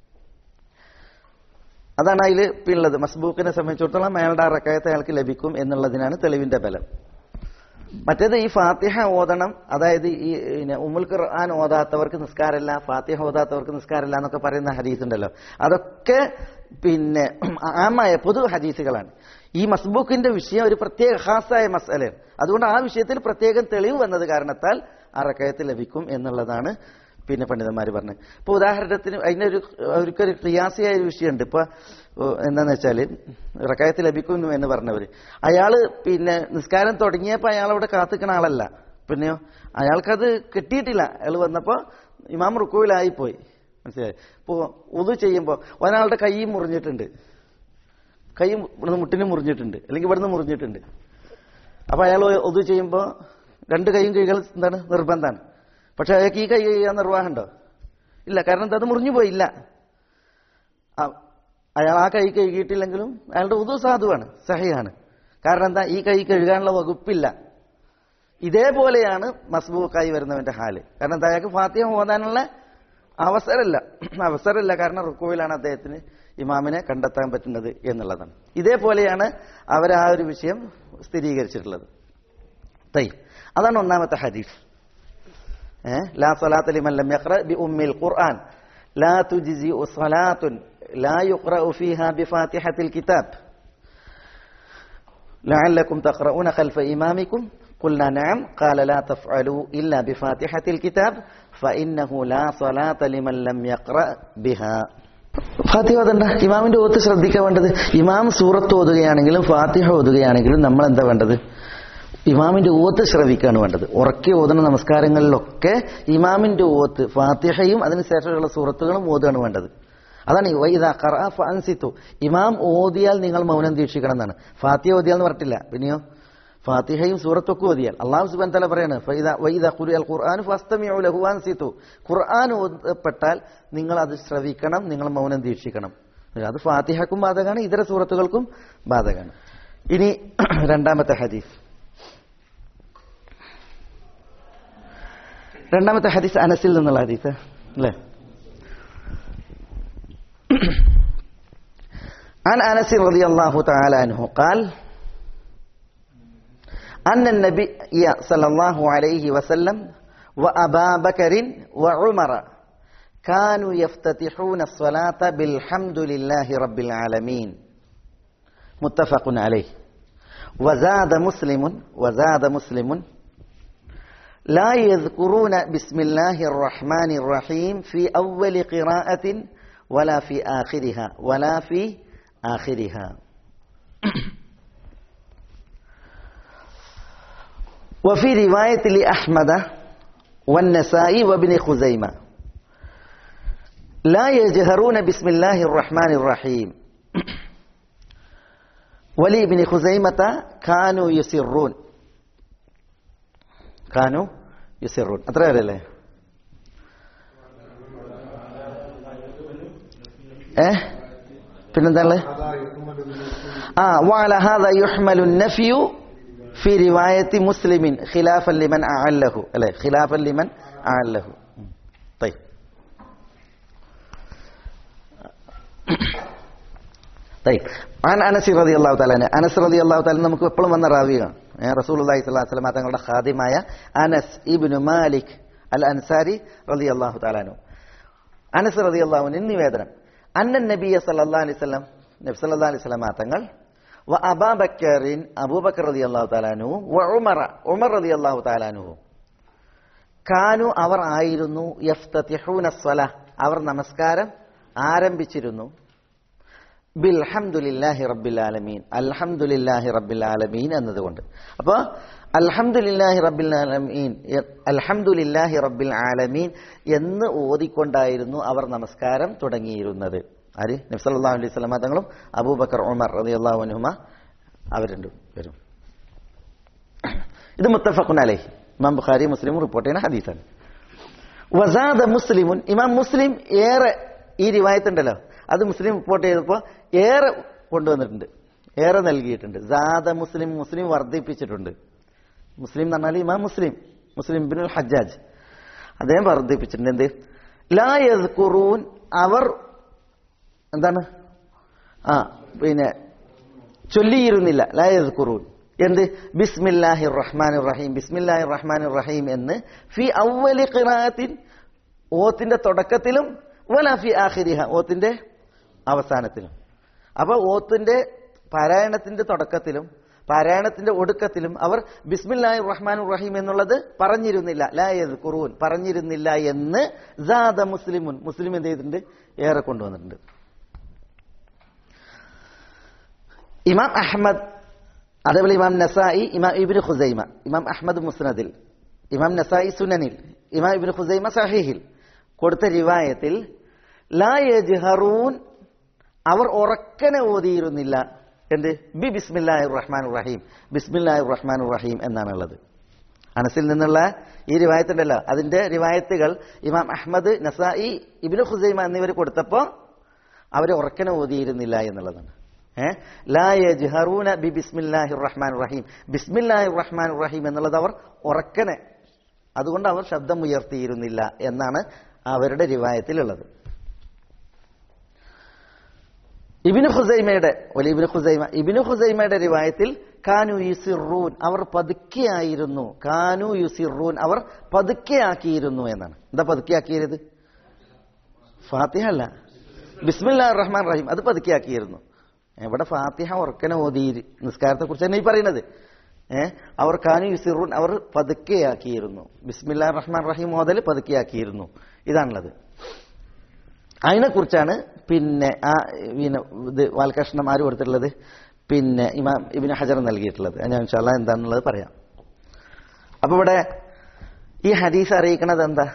അതാണ് അതിൽ പിന്നുള്ളത് മസ്ബൂക്കിനെ സംബന്ധിച്ചിടത്തോളം അയാളുടെ ആ റക്കായത്ത് അയാൾക്ക് ലഭിക്കും എന്നുള്ളതിനാണ് തെളിവിന്റെ ബലം മറ്റേത് ഈ ഫാത്തിഹ ഓതണം അതായത് ഈ പിന്നെ ഉമ്മുൽ ഖുർആൻ ഓതാത്തവർക്ക് നിസ്കാരമല്ല ഫാത്തിഹ ഓതാത്തവർക്ക് നിസ്കാരമല്ല എന്നൊക്കെ പറയുന്ന ഹദീസ് ഉണ്ടല്ലോ അതൊക്കെ പിന്നെ ആമായ പൊതു ഹദീസുകളാണ് ഈ മസ്ബൂക്കിന്റെ വിഷയം ഒരു പ്രത്യേക ഖാസായ മസലയാണ് അതുകൊണ്ട് ആ വിഷയത്തിൽ പ്രത്യേകം തെളിവ് വന്നത് കാരണത്താൽ ആ റക്കയത്ത് ലഭിക്കും എന്നുള്ളതാണ് പിന്നെ പണ്ഡിതന്മാർ പറഞ്ഞത് ഇപ്പൊ ഉദാഹരണത്തിന് അതിനൊരു അവർക്കൊരു ക്രിയാസിയായ ഒരു വിഷയമുണ്ട് ഇപ്പൊ ഏഹ്, എന്താന്ന് വെച്ചാല് റക്കായത്ത് ലഭിക്കുന്നു എന്ന് പറഞ്ഞവര് അയാള് പിന്നെ നിസ്കാരം തുടങ്ങിയപ്പോ അയാൾ അവിടെ കാത്തിക്കണ ആളല്ല പിന്നെയോ അയാൾക്കത് കിട്ടിയിട്ടില്ല അയാൾ വന്നപ്പോ ഇമാം റുക്കുവിലായി പോയി മനസ്സിലായി ഇപ്പോ ഉതു ചെയ്യുമ്പോ ഒരാളുടെ കൈ മുറിഞ്ഞിട്ടുണ്ട് കൈ ഇവിടുന്ന് മുട്ടിന് മുറിഞ്ഞിട്ടുണ്ട് അല്ലെങ്കിൽ ഇവിടുന്ന് മുറിഞ്ഞിട്ടുണ്ട് അപ്പൊ അയാൾ ഒതു ചെയ്യുമ്പോ രണ്ട് കൈയും കൈകൾ എന്താണ് നിർബന്ധമാണ് പക്ഷെ അയാൾക്ക് ഈ കൈ ചെയ്യാൻ നിർവാഹമുണ്ടോ ഇല്ല കാരണം എന്താ അത് മുറിഞ്ഞു പോയില്ല ആ, അയാൾ ആ കൈ കഴുകിയിട്ടില്ലെങ്കിലും അയാളുടെ ഉദു സാധുവാണ് സഹയാണ് കാരണം എന്താ ഈ കൈ കഴുകാനുള്ള വകുപ്പില്ല ഇതേപോലെയാണ് മസ്ബൂക്കായി വരുന്നവന്റെ ഹാല് കാരണം എന്താ അയാൾക്ക് ഫാത്തിഹ ഓതാനുള്ള അവസരമില്ല അവസരമില്ല കാരണം റുക്കുവിലാണ് അദ്ദേഹത്തിന് ഇമാമിനെ കണ്ടെത്താൻ പറ്റുന്നത് എന്നുള്ളതാണ് ഇതേപോലെയാണ് അവർ ആ ഒരു വിഷയം സ്ഥിരീകരിച്ചിട്ടുള്ളത് തൈ അതാണ് ഒന്നാമത്തെ ഹദീഫ് ഏഹ് ലാ സ്വലാത്ത ലിമൻ ലം യഖ്റ ബി ഉമ്മിൽ ഖുർആൻ ലാ തുജ്സി സ്വലാത്തുൻ ലാ യുഖ്റ ഫീഹാ ബിഫാത്തിഹത്തിൽ കിതാബ് لعلكم تقرؤون خلف إمامكم قلنا نعم قال لا تفعلوا إلا بفاتحة الكتاب فإنه لا صلاة لمن لم يقرأ بها ഫാത്തിഹ ഓതണ്ട ഇമാമിന്റെ ഓത്ത് ശ്രദ്ധിക്കാൻ വേണ്ടത് ഇമാം സൂറത്ത് ഓതുകയാണെങ്കിലും ഫാത്തിഹ ഓതുകയാണെങ്കിലും നമ്മൾ എന്താ വേണ്ടത് ഇമാമിന്റെ ഓത്ത് ശ്രവിക്കാണ് വേണ്ടത് ഉറക്കെ ഓതുന്ന നമസ്കാരങ്ങളിലൊക്കെ ഇമാമിന്റെ ഓത്ത് ഫാത്തിഹയും അതിനുശേഷമുള്ള സൂറത്തുകളും ഓതുകയാണ് വേണ്ടത് അതാണ് ഈ വൈദ ഖറഅ ഫഅൻസിതു ഇമാം ഓതിയാൽ നിങ്ങൾ മൗനം ദീക്ഷിക്കണം എന്നാണ് ഫാത്തിഹ ഓതിയാൽ എന്ന് പറഞ്ഞിട്ടില്ല പിന്നെയോ ഫാത്തിഹയും സൂറത്തൊക്കെ ഓതിയാൽ അള്ളാഹു സുബാൻ തല പറയാണ് ഫൈദ വൈദ ഖുരിഅൽ ഖുർആൻ ഫസ്തമിഉ ലഹു വഅൻസിതു ഖുർആൻ ഓതപ്പെട്ടാൽ നിങ്ങൾ അത് ശ്രവിക്കണം നിങ്ങൾ മൗനം ദീക്ഷിക്കണം അത് ഫാത്തിഹക്കും ബാധകമാണ് ഇതര സൂറത്തുകൾക്കും ബാധകമാണ് ഇനി രണ്ടാമത്തെ ഹദീസ് രണ്ടാമത്തെ ഹദീസ് അനസിൽ നിന്നുള്ള ഹദീസ് അല്ലേ عن أنس رضي الله تعالى عنه قال أن النبي صلى الله عليه وسلم وأبا بكر وعمر كانوا يفتتحون الصلاة بالحمد لله رب العالمين متفق عليه وزاد مسلم وزاد مسلم لا يذكرون بسم الله الرحمن الرحيم في أول قراءة ولا في آخرها ولا في آخرها وفي رواية لأحمد والنسائي وابن خزيمة لا يجهرون بسم الله الرحمن الرحيم ولابن خزيمة كانوا يسرون كانوا يسرون أترى ليه ഏഹ് പിന്നെന്താണ് ആ وعلى هذا يحمل النفي في رواية مسلم خلافا لمن أعله അല്ലേ خلافا لمن أعله طيب طيب عن أنس رضي الله تعالى عنه أنس رضي الله تعالى നമുക്ക് എപ്പോഴും വന്ന റാവിയാണ് റസൂലുള്ളാഹി സ്വല്ലല്ലാഹു അലൈഹി വസല്ലം തങ്ങളുടെ ഖാദിമായ അനസ് ഇബ്നു മാലിക് അൽ അൻസാരി റളിയല്ലാഹു തആല അൻഹു അനസ് റളിയല്ലാഹു അൻഹു നിവേദനം അന്നൻ നബിയ സല്ലല്ലാഹു അലൈഹി വസല്ലം നബി സല്ലല്ലാഹു അലൈഹി വസല്ലം തങ്ങൾ വ അബാബക്കറിൻ അബൂബക്കർ റളിയല്ലാഹു തആല അൻഹു വ ഉമർ ഉമർ റളിയല്ലാഹു തആല അൻഹു കാനു അവർ ആയിരുന്നു യഫ്തതിഹൂന സ്വല അവർ നമസ്കാരം ആരംഭിച്ചിരുന്നു ബിൽഹംദുലില്ലാഹി റബ്ബിൽ ആലമീൻ അൽഹംദുലില്ലാഹി റബ്ബിൽ ആലമീൻ എന്നതുകൊണ്ട് അപ്പോൾ അൽഹംദുലില്ലാഹി റബ്ബിൽ ആലമീൻ അൽഹംദുലില്ലാഹി റബ്ബിൽ ആലമീൻ എന്ന് ഓതിക്കൊണ്ടായിരുന്നു അവർ നമസ്കാരം തുടങ്ങിയിരുന്നത് ആര് നബ്സല്ലാഹു അലൈഹി സ്വലമ തങ്ങളും അബൂബക്കർ ഉമർ റളിയല്ലാഹു അൻഹുമ അവർ രണ്ടും വരും ഇത് മുത്തഫഖുൻ അലൈഹി ഇമാം ബുഖാരി മുസ്ലിം റിപ്പോർട്ട് ചെയ്യുന്ന ഹദീസാണ് വസാദ മുസ്ലിമുൻ ഇമാം മുസ്ലിം ഏറെ ഈ റിവായത്തുണ്ടല്ലോ അത് മുസ്ലിം റിപ്പോർട്ട് ചെയ്തപ്പോൾ ഏറെ കൊണ്ടുവന്നിട്ടുണ്ട് ഏറെ നൽകിയിട്ടുണ്ട് സാദ മുസ്ലിം മുസ്ലിം വർദ്ധിപ്പിച്ചിട്ടുണ്ട് മുസ്ലിം എന്ന് പറഞ്ഞാൽ ഇമാം മുസ്ലിം മുസ്ലിം ബിനുൽ ഹജ്ജാജ് അദ്ദേഹം വർദ്ധിപ്പിച്ചിട്ടുണ്ട് എന്ത് ലാ യസ്കുറൂൻ അവർ എന്താണ് ആ പിന്നെ ചൊല്ലിയിരുന്നില്ല ലാ യസ്കുറൂൻ എന്ത് ബിസ്മില്ലാഹിർ റഹ്മാൻ റഹീം ബിസ്മില്ലാഹിർ റഹ്മാൻ റഹീം എന്ന് ഫി അവലി ഖിറാഅത്തിൻ ഓത്തിന്റെ തുടക്കത്തിലും വല ഫി ആഖിരിഹ ഓത്തിന്റെ അവസാനത്തിലും അപ്പൊ ഓത്തിന്റെ പാരായണത്തിന്റെ തുടക്കത്തിലും പാരായണത്തിന്റെ ഒടുക്കത്തിലും അവർ ബിസ്മില്ലാഹി റഹ്മാൻ റഹീം എന്നുള്ളത് പറഞ്ഞിരുന്നില്ല ലാ ഖുറൂൻ പറഞ്ഞിരുന്നില്ല എന്ന് സാദ മുസ്ലിമുൻ മുസ്ലിം എന്ത് ചെയ്തിട്ടുണ്ട് ഏറെ കൊണ്ടുവന്നിട്ടുണ്ട് ഇമാം അഹമ്മദ് അതേപോലെ ഇമാം നസായി ഇമാം ഇബിന് ഖുസൈമ ഇമാം അഹമ്മദ് മുസ്നദിൽ ഇമാം നസായി സുനനിൽ ഇമാം ഇബിന് ഖുസൈമ സഹീഹിൽ കൊടുത്ത റിവായത്തിൽ ലാ യജ്ഹറൂൻ അവർ ഉറക്കനെ ഓതിയിരുന്നില്ല എന്ത് ബി ബിസ്മില്ലാഹിർ റഹ്മാൻ റഹീം ബിസ്മില്ലാഹിർ റഹ്മാൻ റഹീം എന്നാണുള്ളത് അനസിൽ നിന്നുള്ള ഈ റിവായത്തുണ്ടല്ലോ അതിന്റെ റിവായത്തുകൾ ഇമാം അഹമ്മദ് നസായി ഇബിന് ഖുസൈമ എന്നിവർ കൊടുത്തപ്പോൾ അവർ ഉറക്കനെ ഓതിയിരുന്നില്ല എന്നുള്ളതാണ് ഏഹ് ലാ യജ്ഹറൂന ബി ബിസ്മില്ലാഹിർ റഹ്മാൻ റഹീം ബിസ്മില്ലാഹിർ റഹ്മാൻ റഹീം എന്നുള്ളത് അവർ ഉറക്കനെ അതുകൊണ്ട് അവർ ശബ്ദം ഉയർത്തിയിരുന്നില്ല എന്നാണ് അവരുടെ റിവായത്തിലുള്ളത് ഇബിന് ഖുസൈമയുടെ ഒലി ഇബിന് ഖുസൈമ ഇബിന് ഖുസൈമയുടെ റിവായത്തിൽ കാനു യുസിറൂൻ അവർ പതുക്കെയായിരുന്നു കാനു യുസിറൂൻ അവർ പതുക്കെയാക്കിയിരുന്നു എന്നാണ് എന്താ പതുക്കെയാക്കിയത് ഫാത്തിഹ അല്ല ബിസ്മില്ലാ റഹ്മാൻ റഹീം അത് പതുക്കെയാക്കിയിരുന്നു ഇവിടെ ഫാത്തിഹ ഉറക്കനെ ഓതി നിസ്കാരത്തെ കുറിച്ച് തന്നെ ഈ പറയുന്നത് ഏഹ് അവർ കാനു യുസിറൂൻ അവർ പതുക്കെയാക്കിയിരുന്നു ബിസ്മില്ലാ റഹ്മാൻ റഹീം മുതൽ പതുക്കെയാക്കിയിരുന്നു ഇതാണുള്ളത് അതിനെക്കുറിച്ചാണ് പിന്നെ ആ പിന്നെ ഇത് വാൽകഷ്ണം ആര് കൊടുത്തിട്ടുള്ളത് പിന്നെ ഇമാം ഇബിന് ഹജർ നൽകിയിട്ടുള്ളത് ഞാൻ ഇൻഷാല്ല എന്താണെന്നുള്ളത് പറയാം അപ്പൊ ഇവിടെ ഈ ഹദീസ് അറിയിക്കണത് എന്താ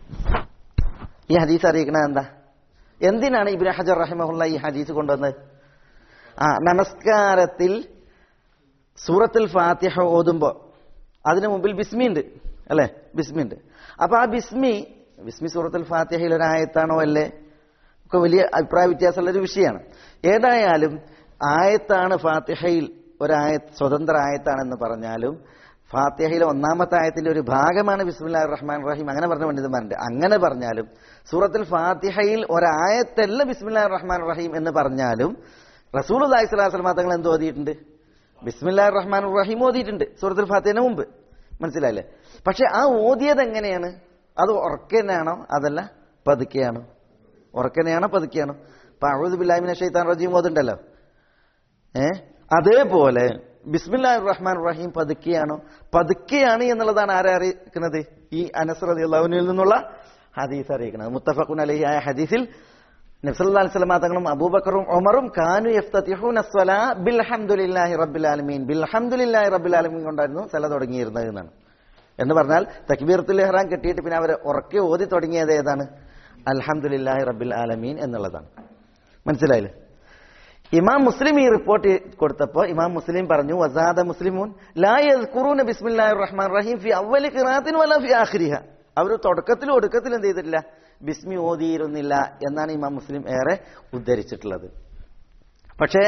ഈ ഹദീസ് അറിയിക്കണത് എന്താ എന്തിനാണ് ഇബിന് ഹജർ റഹിമഹുല്ല ഈ ഹദീസ് കൊണ്ടുവന്നത് ആ നമസ്കാരത്തിൽ സൂറത്തുൽ ഫാത്തിഹ ഓതുമ്പോ അതിനു മുമ്പിൽ ബിസ്മി ഉണ്ട് അല്ലെ ബിസ്മി ഉണ്ട് അപ്പൊ ആ ബിസ്മി ബിസ്മി സൂറത്തുൽ ഫാത്തിഹയിൽ ഒരു ആയത്താണോ അല്ലേ ഒക്കെ വലിയ അഭിപ്രായ വ്യത്യാസമുള്ള ഒരു വിഷയമാണ് ഏതായാലും ആയത്താണ് ഫാത്തിഹയിൽ ഒരായ സ്വതന്ത്ര ആയത്താണെന്ന് പറഞ്ഞാലും ഫാത്തിഹയിലെ ഒന്നാമത്തെ ആയത്തിന്റെ ഒരു ഭാഗമാണ് ബിസ്മില്ലാ റഹ്മാൻ റഹീം അങ്ങനെ പറഞ്ഞ പണ്ഡിതന്മാരുണ്ട് അങ്ങനെ പറഞ്ഞാലും സൂറത്തുൽ ഫാത്തിഹയിൽ ഒരായത്തല്ല ബിസ്മില്ലാ റഹ്മാൻ റഹീം എന്ന് പറഞ്ഞാലും റസൂൽ അള്ളാഹി സ്വലാസ്ലം തങ്ങൾ എന്ത് ഓതിയിട്ടുണ്ട് ബിസ്മില്ലാ റഹ്മാൻ റഹീം ഓതിയിട്ടുണ്ട് സൂറത്തുൽ ഫാത്തിഹിന് മുമ്പ് മനസ്സിലായില്ലേ പക്ഷെ ആ ഓതിയത് എങ്ങനെയാണ് അത് ഉറക്കനാണോ അതല്ല പതുക്കെയാണോ ഉറക്കനെയാണോ പതുക്കെയാണോ അപ്പൊ അഴുദ് ബില്ലാമിനെ ഷെയ്ത്താൻ റജീം ഓതുണ്ടല്ലോ ഏ അതേപോലെ ബിസ്മില്ലാ റഹ്മാൻ റഹീം പതുക്കെയാണോ പതുക്കെയാണ് എന്നുള്ളതാണ് ആരെ അറിയിക്കുന്നത് ഈ അനസ് റതി അള്ളാഹുനിൽ നിന്നുള്ള ഹദീസ് അറിയിക്കുന്നത് മുത്തഫഖുൻ അലഹി ആയ ഹദീസിൽ നബ്സല്ലാ സ്വലമാ തങ്ങളും അബൂബക്കറും ഒമറും കാനു യഫ്തത്തിഹൂൻ അസ്വലാ ബിൽഹംദുലില്ലാഹി റബ്ബിൽ ആലമീൻ ബിൽഹംദുലില്ലാഹി റബ്ബിൽ ആലമീൻ കൊണ്ടായിരുന്നു സല തുടങ്ങിയിരുന്നത് എന്നാണ് എന്ന് പറഞ്ഞാൽ തക്ബീറത്തുൽ ഇഹ്റാം കെട്ടിയിട്ട് പിന്നെ അവർ ഉറക്കെ ഓതി തുടങ്ങിയത് ഏതാണ് അൽഹംദുലില്ലാഹി റബ്ബിൽ ആലമീൻ എന്നുള്ളതാണ് മനസ്സിലായില്ലേ ഇമാം മുസ്ലിം ഈ റിപ്പോർട്ട് കൊടുത്തപ്പോൾ ഇമാം മുസ്ലിം പറഞ്ഞു വസാദ മുസ്ലിമൂൻ ലാ യസ്കുറൂന ബിസ്മില്ലാഹിർ റഹ്മാൻ റഹീം ഫി അവലി ഖിറാത്തിൻ വല ഫി ആഖിരിഹ അവർ തുടക്കത്തിലും ഒടുക്കത്തിലും എന്ത് ചെയ്തിട്ടില്ല ബിസ്മി ഓതിയിരുന്നില്ല എന്നാണ് ഇമാം മുസ്ലിം ഏറെ ഉദ്ധരിച്ചിട്ടുള്ളത് പക്ഷേ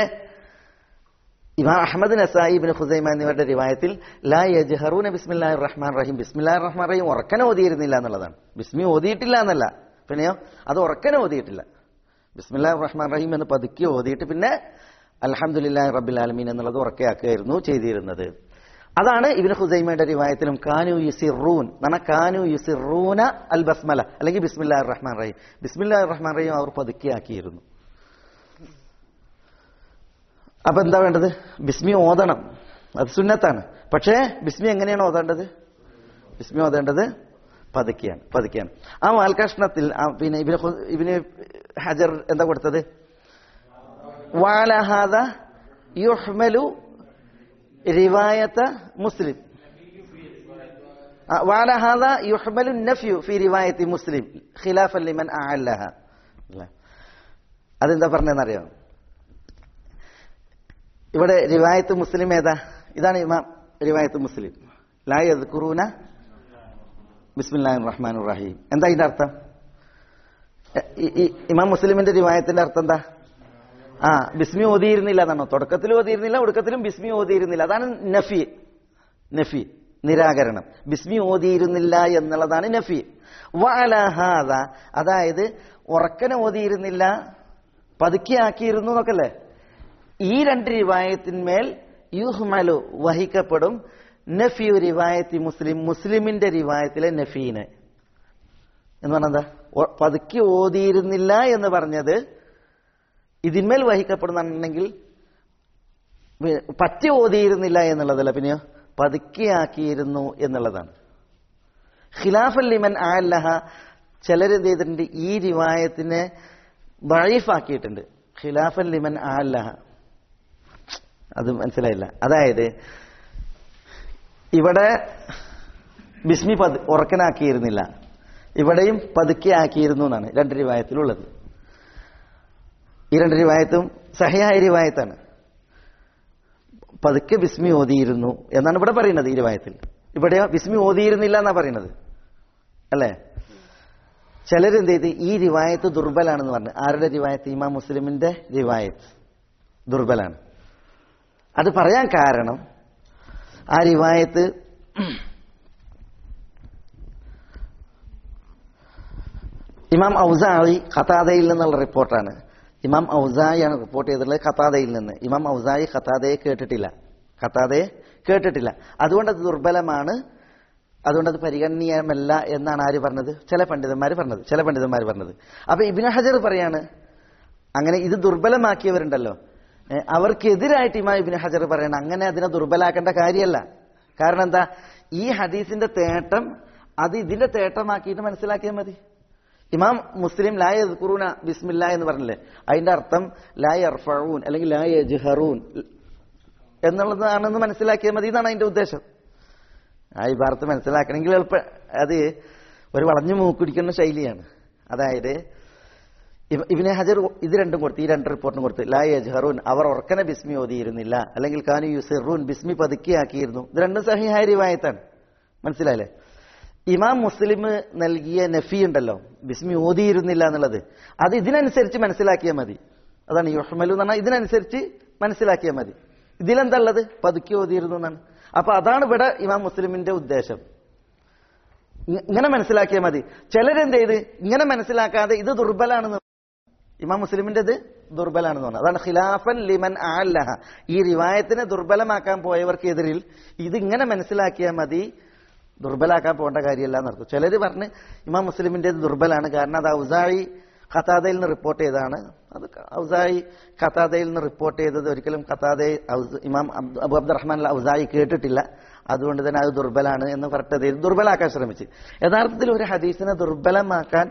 ഇമാം അഹമ്മദ് നസായി ഇബിൻ ഖുസൈമ എന്നിവരുടെ റിവായത്തിൽ ലാ യജ്ഹറൂന ബിസ്മില്ലാഹിർ റഹ്മാൻ റഹീം ബിസ്മില്ലാഹിർ റഹ്മാൻ റഹീം ഉറക്കനെ ഓതിയിരുന്നില്ല എന്നുള്ളതാണ് ബിസ്മി ഓതിയിട്ടില്ല എന്നല്ല പിന്നെയോ അത് ഉറക്കനെ ഓതിയിട്ടില്ല ബിസ്മില്ലാഹിർ റഹ്മാൻ റഹീം എന്ന് പതുക്കി ഓതിയിട്ട് പിന്നെ അൽഹംദുലില്ലാഹി റബ്ബിൽ ആലമീൻ എന്നുള്ളത് ഉറക്കെയാക്കുകയായിരുന്നു ചെയ്തിരുന്നത് അതാണ് ഇബിൻ ഖുസൈമയുടെ റിവായത്തിലും കാനു യുസിറൂൻ എന്നാണ് കാനു യുസിറൂന അൽ ബസ്മല അല്ലെങ്കിൽ ബിസ്മില്ലാഹിർ റഹ്മാൻ റഹീം ബിസ്മില്ലാഹിർ റഹ്മാൻ റഹീം അവർ പതുക്കിയാക്കിയിരുന്നു അപ്പൊ എന്താ വേണ്ടത് ബിസ്മി ഓതണം അത് സുന്നത്താണ് പക്ഷേ ബിസ്മി എങ്ങനെയാണ് ഓതേണ്ടത് ബിസ്മി ഓതേണ്ടത് പതുക്കിയാണ് പതുക്കിയാണ് ആ വാൽകഷ്ണത്തിൽ ആ പിന്നെ ഇബിന് ഖു- ഇബിന് ഹജർ എന്താ കൊടുത്തത് വാലഹാദ യുഹ്മലു റിവായത്ത മുസ്ലിം ആ, വാലഹാദ യുഹ്മലു നഫ്യു ഫി റിവായത്തി മുസ്ലിം ഖിലാഫൻ ലിമൻ അഅല്ലഹ അല്ല. അതെന്താ പറഞ്ഞതെന്നറിയോ ഇവിടെ റിവായത്ത് മുസ്ലിം ഏതാ ഇതാണ് ഇമാം റിവായത്ത് മുസ്ലിം ലാ യദ്കുറൂന ബിസ്മില്ലാഹിർ റഹ്മാനിർ റഹീം എന്താ ഇതിന്റെ അർത്ഥം എ- ഈ- ഈ ഇമാം മുസ്ലിമിന്റെ റിവായത്തിന്റെ അർത്ഥം എന്താ ആ ബിസ്മി ഓതിയിരുന്നില്ല എന്നാണോ തുടക്കത്തിൽ ഓതിയിരുന്നില്ല ഒടുക്കത്തിലും ബിസ്മി ഓതിയിരുന്നില്ല അതാണ് നഫി നഫി നിരാകരണം ബിസ്മി ഓതിയിരുന്നില്ല എന്നുള്ളതാണ് നഫി വഅലഹാദ അതായത് ഉറക്കനെ ഓതിയിരുന്നില്ല പതുക്കിയാക്കിയിരുന്നു എന്നൊക്കെല്ലേ ഈ രണ്ട് റിവായത്തിന്മേൽ യുഹ്മലു വഹിക്കപ്പെടും നഫിയു റിവായത്തി മുസ്ലിം മുസ്ലിമിന്റെ റിവായത്തിലെ നഫീന് എന്ന് പറഞ്ഞാൽ എന്താ ഒ- പതുക്കി ഓതിയിരുന്നില്ല എന്ന് പറഞ്ഞത് ഇതിന്മേൽ വഹിക്കപ്പെടുന്നുണ്ടെങ്കിൽ പി- പറ്റി ഓതിയിരുന്നില്ല എന്നുള്ളതല്ല പിന്നെയോ പതുക്കിയാക്കിയിരുന്നു എന്നുള്ളതാണ് ഖിലാഫൽ ലിമൻ ആലഹ ചിലർ എന്ത് ചെയ്തിട്ടുണ്ട് ഈ റിവായത്തിനെ വഴീഫാക്കിയിട്ടുണ്ട് ഖിലാഫൽ ലിമൻ ആലഹ അത് മനസ്സിലായില്ല അതായത് ഇവിടെ ബിസ്മി പത് ഉറക്കനാക്കിയിരുന്നില്ല ഇവിടെയും പതുക്കെ ആക്കിയിരുന്നു എന്നാണ് രണ്ട് റിവായത്തിലുള്ളത് ഈ രണ്ട് റിവായത്തും സഹയായ റിവായത്താണ് പതുക്കെ ബിസ്മി ഓതിയിരുന്നു എന്നാണ് ഇവിടെ പറയുന്നത് ഈ റിവായത്തിൽ ഇവിടെയോ ബിസ്മി ഓതിയിരുന്നില്ല എന്നാ പറയുന്നത് അല്ലേ ചിലരെന്ത് ചെയ്ത് ഈ റിവായത്ത് ദുർബലാണെന്ന് പറഞ്ഞു ആരുടെ റിവായത്ത് ഇമാം മുസ്ലിമിന്റെ റിവായത്ത് ദുർബലാണ് അത് പറയാൻ കാരണം ആ റിവായത്ത് ഇമാം ഔസായി ഖത്താദയിൽ നിന്നുള്ള റിപ്പോർട്ടാണ് ഇമാം ഔസായിയാണ് റിപ്പോർട്ട് ചെയ്തിട്ടുള്ളത് ഖത്താദയിൽ നിന്ന് ഇമാം ഔസായി ഖത്താദയെ കേട്ടിട്ടില്ല ഖത്താദയെ കേട്ടിട്ടില്ല അതുകൊണ്ട് അത് ദുർബലമാണ് അതുകൊണ്ട് അത് പരിഗണനീയമല്ല എന്നാണ് ആര് പറഞ്ഞത് ചില പണ്ഡിതന്മാർ പറഞ്ഞത് ചില പണ്ഡിതന്മാർ പറഞ്ഞത് അപ്പൊ ഇബിന് ഹജർ പറയാണ് അങ്ങനെ ഇത് ദുർബലമാക്കിയവരുണ്ടല്ലോ ഏ, അവർക്കെതിരായിട്ട് ഇമാം ഇബിന് ഹജർ പറയണം അങ്ങനെ അതിനെ ദുർബലാക്കേണ്ട കാര്യമല്ല കാരണം എന്താ ഈ ഹദീസിന്റെ തേട്ടം അത് ഇതിന്റെ തേട്ടമാക്കിയിട്ട് മനസ്സിലാക്കിയാൽ മതി ഇമാം മുസ്ലിം ലായ ഖുറൂന ബിസ്മില്ല എന്ന് പറഞ്ഞില്ലേ അതിന്റെ അർത്ഥം ലായ അർഫൂൻ അല്ലെങ്കിൽ ലായ ജഹറൂൻ എന്നുള്ളതാണെന്ന് മനസ്സിലാക്കിയാൽ മതി എന്നാണ് അതിന്റെ ഉദ്ദേശം ആ ഈ ഭാരത്ത് മനസ്സിലാക്കണമെങ്കിൽ എളുപ്പം അത് ഒരു വളഞ്ഞു മൂക്കുടിക്കുന്ന ശൈലിയാണ് അതായത് ഇവ- ഇവനെ ഹജർ ഇത് രണ്ടും കൊടുത്ത് ഈ രണ്ട് റിപ്പോർട്ടും കൊടുത്ത് ലാ യജ്ഹറൂൻ അവർ ഉറക്കനെ ബിസ്മി ഓതിയിരുന്നില്ല അല്ലെങ്കിൽ കാനു യുസിറൂൻ ബിസ്മി പതുക്കിയാക്കിയിരുന്നു ഇത് രണ്ടും സഹിഹായ റിവായത്താണ് മനസ്സിലായില്ലേ ഇമാം മുസ്ലിം നൽകിയ നഫി ഉണ്ടല്ലോ ബിസ്മി ഓതിയിരുന്നില്ല എന്നുള്ളത് അത് ഇതിനനുസരിച്ച് മനസ്സിലാക്കിയാൽ മതി അതാണ് യുഹ്മലു എന്ന് പറഞ്ഞാൽ ഇതിനനുസരിച്ച് മനസ്സിലാക്കിയാൽ മതി ഇതിലെന്താ ഉള്ളത് പതുക്കി ഓതിയിരുന്നു എന്നാണ് അപ്പൊ അതാണ് ഇവിടെ ഇമാം മുസ്ലിമിന്റെ ഉദ്ദേശം ഇ- ഇങ്ങനെ മനസ്സിലാക്കിയാൽ മതി ചിലരെന്ത് ചെയ്ത് ഇങ്ങനെ മനസ്സിലാക്കാതെ ഇത് ദുർബലാണെന്ന് ഇമാം മുസ്ലിമിന്റെ ഇത് ദുർബലാണെന്ന് പറഞ്ഞു അതാണ് ഖിലാഫൻ ലിമൻ ആലഹ ഈ റിവായത്തിനെ ദുർബലമാക്കാൻ പോയവർക്കെതിരിൽ ഇത് ഇങ്ങനെ മനസ്സിലാക്കിയാൽ മതി ദുർബലാക്കാൻ പോകേണ്ട കാര്യമല്ല എന്നർത്ഥം ചിലര് പറഞ്ഞ് ഇമാം മുസ്ലിമിന്റെ ദുർബലാണ് കാരണം അത് ഔസായി ഖത്താദയിൽ നിന്ന് റിപ്പോർട്ട് ചെയ്തതാണ് അത് ഔസായി ഖത്താദയിൽ നിന്ന് റിപ്പോർട്ട് ചെയ്തത് ഒരിക്കലും ഖത്താദെ ഔസ്- ഇമാം അബ്ദു- അബു അബ്ദുറഹ്മാൻ അൽ ഔസായി കേട്ടിട്ടില്ല അതുകൊണ്ട് തന്നെ അത് ദുർബലാണ് എന്ന് പറഞ്ഞത് ദുർബലാക്കാൻ ശ്രമിച്ച് യഥാർത്ഥത്തിൽ ഒരു ഹദീസിനെ ദുർബലമാക്കാൻ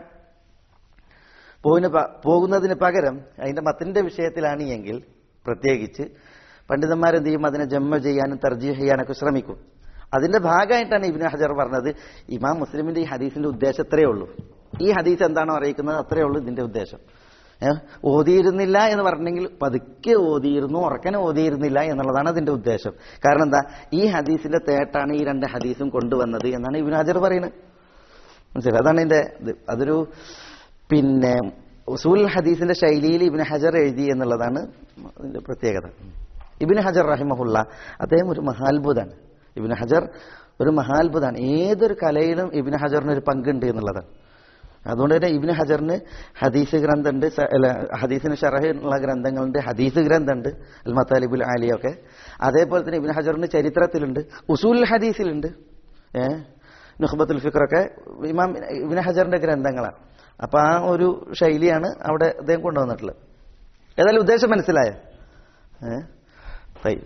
പോകുന്ന പ- പോകുന്നതിന് പകരം അതിന്റെ മത്തിന്റെ വിഷയത്തിലാണ് എങ്കിൽ പ്രത്യേകിച്ച് പണ്ഡിതന്മാരെന്ത് ചെയ്യും അതിനെ ജമ്മ ചെയ്യാനും തർജീഹ് ചെയ്യാനൊക്കെ ശ്രമിക്കും അതിന്റെ ഭാഗമായിട്ടാണ് ഇബിന് ഹജർ പറഞ്ഞത് ഇമാം മുസ്ലിമിന്റെ ഈ ഹദീസിന്റെ ഉദ്ദേശം അത്രയേ ഉള്ളൂ ഈ ഹദീസ് എന്താണോ അറിയിക്കുന്നത് അത്രയേ ഉള്ളൂ ഇതിന്റെ ഉദ്ദേശം ഏ? ഓതിയിരുന്നില്ല എന്ന് പറഞ്ഞെങ്കിൽ പതുക്കെ ഓതിയിരുന്നു ഉറക്കനെ ഓതിയിരുന്നില്ല എന്നുള്ളതാണ് അതിന്റെ ഉദ്ദേശം കാരണം എന്താ ഈ ഹദീസിന്റെ തേട്ടാണ് ഈ രണ്ട് ഹദീസും കൊണ്ടുവന്നത് എന്നാണ് ഇബിന് ഹജർ പറയുന്നത് മനസ്സിലായി അതാണ് ഇതിന്റെ ഇത് അതൊരു പിന്നെ ഉസൂൽ ഹദീസിന്റെ ശൈലിയിൽ ഇബിന് ഹജർ എഴുതി എന്നുള്ളതാണ് അതിന്റെ പ്രത്യേകത ഇബിന് ഹജർ റഹിമഹുല്ല അദ്ദേഹം ഒരു മഹാത്ഭുതാണ് ഇബിന് ഹജർ ഒരു മഹാത്ഭുതാണ് ഏതൊരു കലയിലും ഇബിന് ഹജറിന് ഒരു പങ്കുണ്ട് എന്നുള്ളതാണ് അതുകൊണ്ട് തന്നെ ഇബിന് ഹജറിന് ഹദീസ് ഗ്രന്ഥമുണ്ട് സ- അല്ല, ഹദീസിന് ഷറഹുള്ള ഗ്രന്ഥങ്ങളുണ്ട് ഹദീസ് ഗ്രന്ഥമുണ്ട് അൽ മത്താലിബുൽ ആലിയൊക്കെ അതേപോലെ തന്നെ ഇബിന് ഹജറിന് ചരിത്രത്തിലുണ്ട് ഉസൂൽ ഹദീസിലുണ്ട് ഏഹ് നുഹബത്തുൽ ഫിഖറൊക്കെ ഇമാം ഇബിന് ഹജറിന്റെ ഗ്രന്ഥങ്ങളാണ് അപ്പൊ ആ ഒരു ശൈലിയാണ് അവിടെ അദ്ദേഹം കൊണ്ടുവന്നിട്ടുള്ളത് ഏതായാലും ഉദ്ദേശം മനസ്സിലായ ഏഹ് طيب.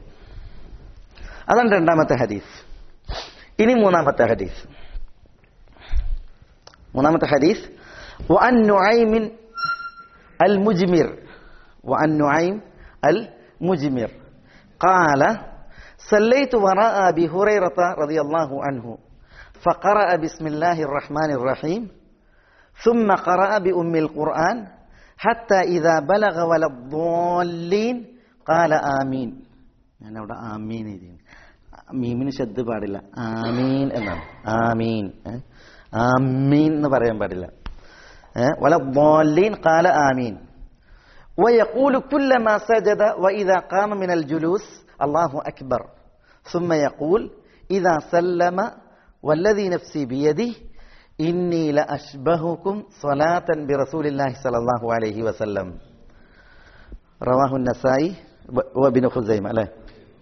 അതാണ് രണ്ടാമത്തെ ഹദീസ് ഇനി മൂന്നാമത്തെ ഹദീസ് മൂന്നാമത്തെ ഹദീസ് وعن نعيم المجمر وعن نعيم المجمر قال صليت وراء أبي هريرة رضي الله عنه فقرأ بسم الله الرحمن الرحيم ثم قرأ بأم القرآن حتى إذا بلغ ولا الضالين قال آمين ഞാൻ അവിടെ ആമീൻ എഴുതി മീമിന് ശബ്ദ പാടില്ല ആമീൻ എന്നാണ് ആമീൻ ഏ? ആമീൻ എന്ന് പറയാൻ പാടില്ല ഏ? വല ضالين قال آمين ويقول كلما سجد وإذا قام من الجلوس الله أكبر ثم يقول إذا سلم والذي نفسي بيده إني لأشبهكم صلاة برسول الله صلى الله عليه وسلم رواه النسائي وابن خزيمة لا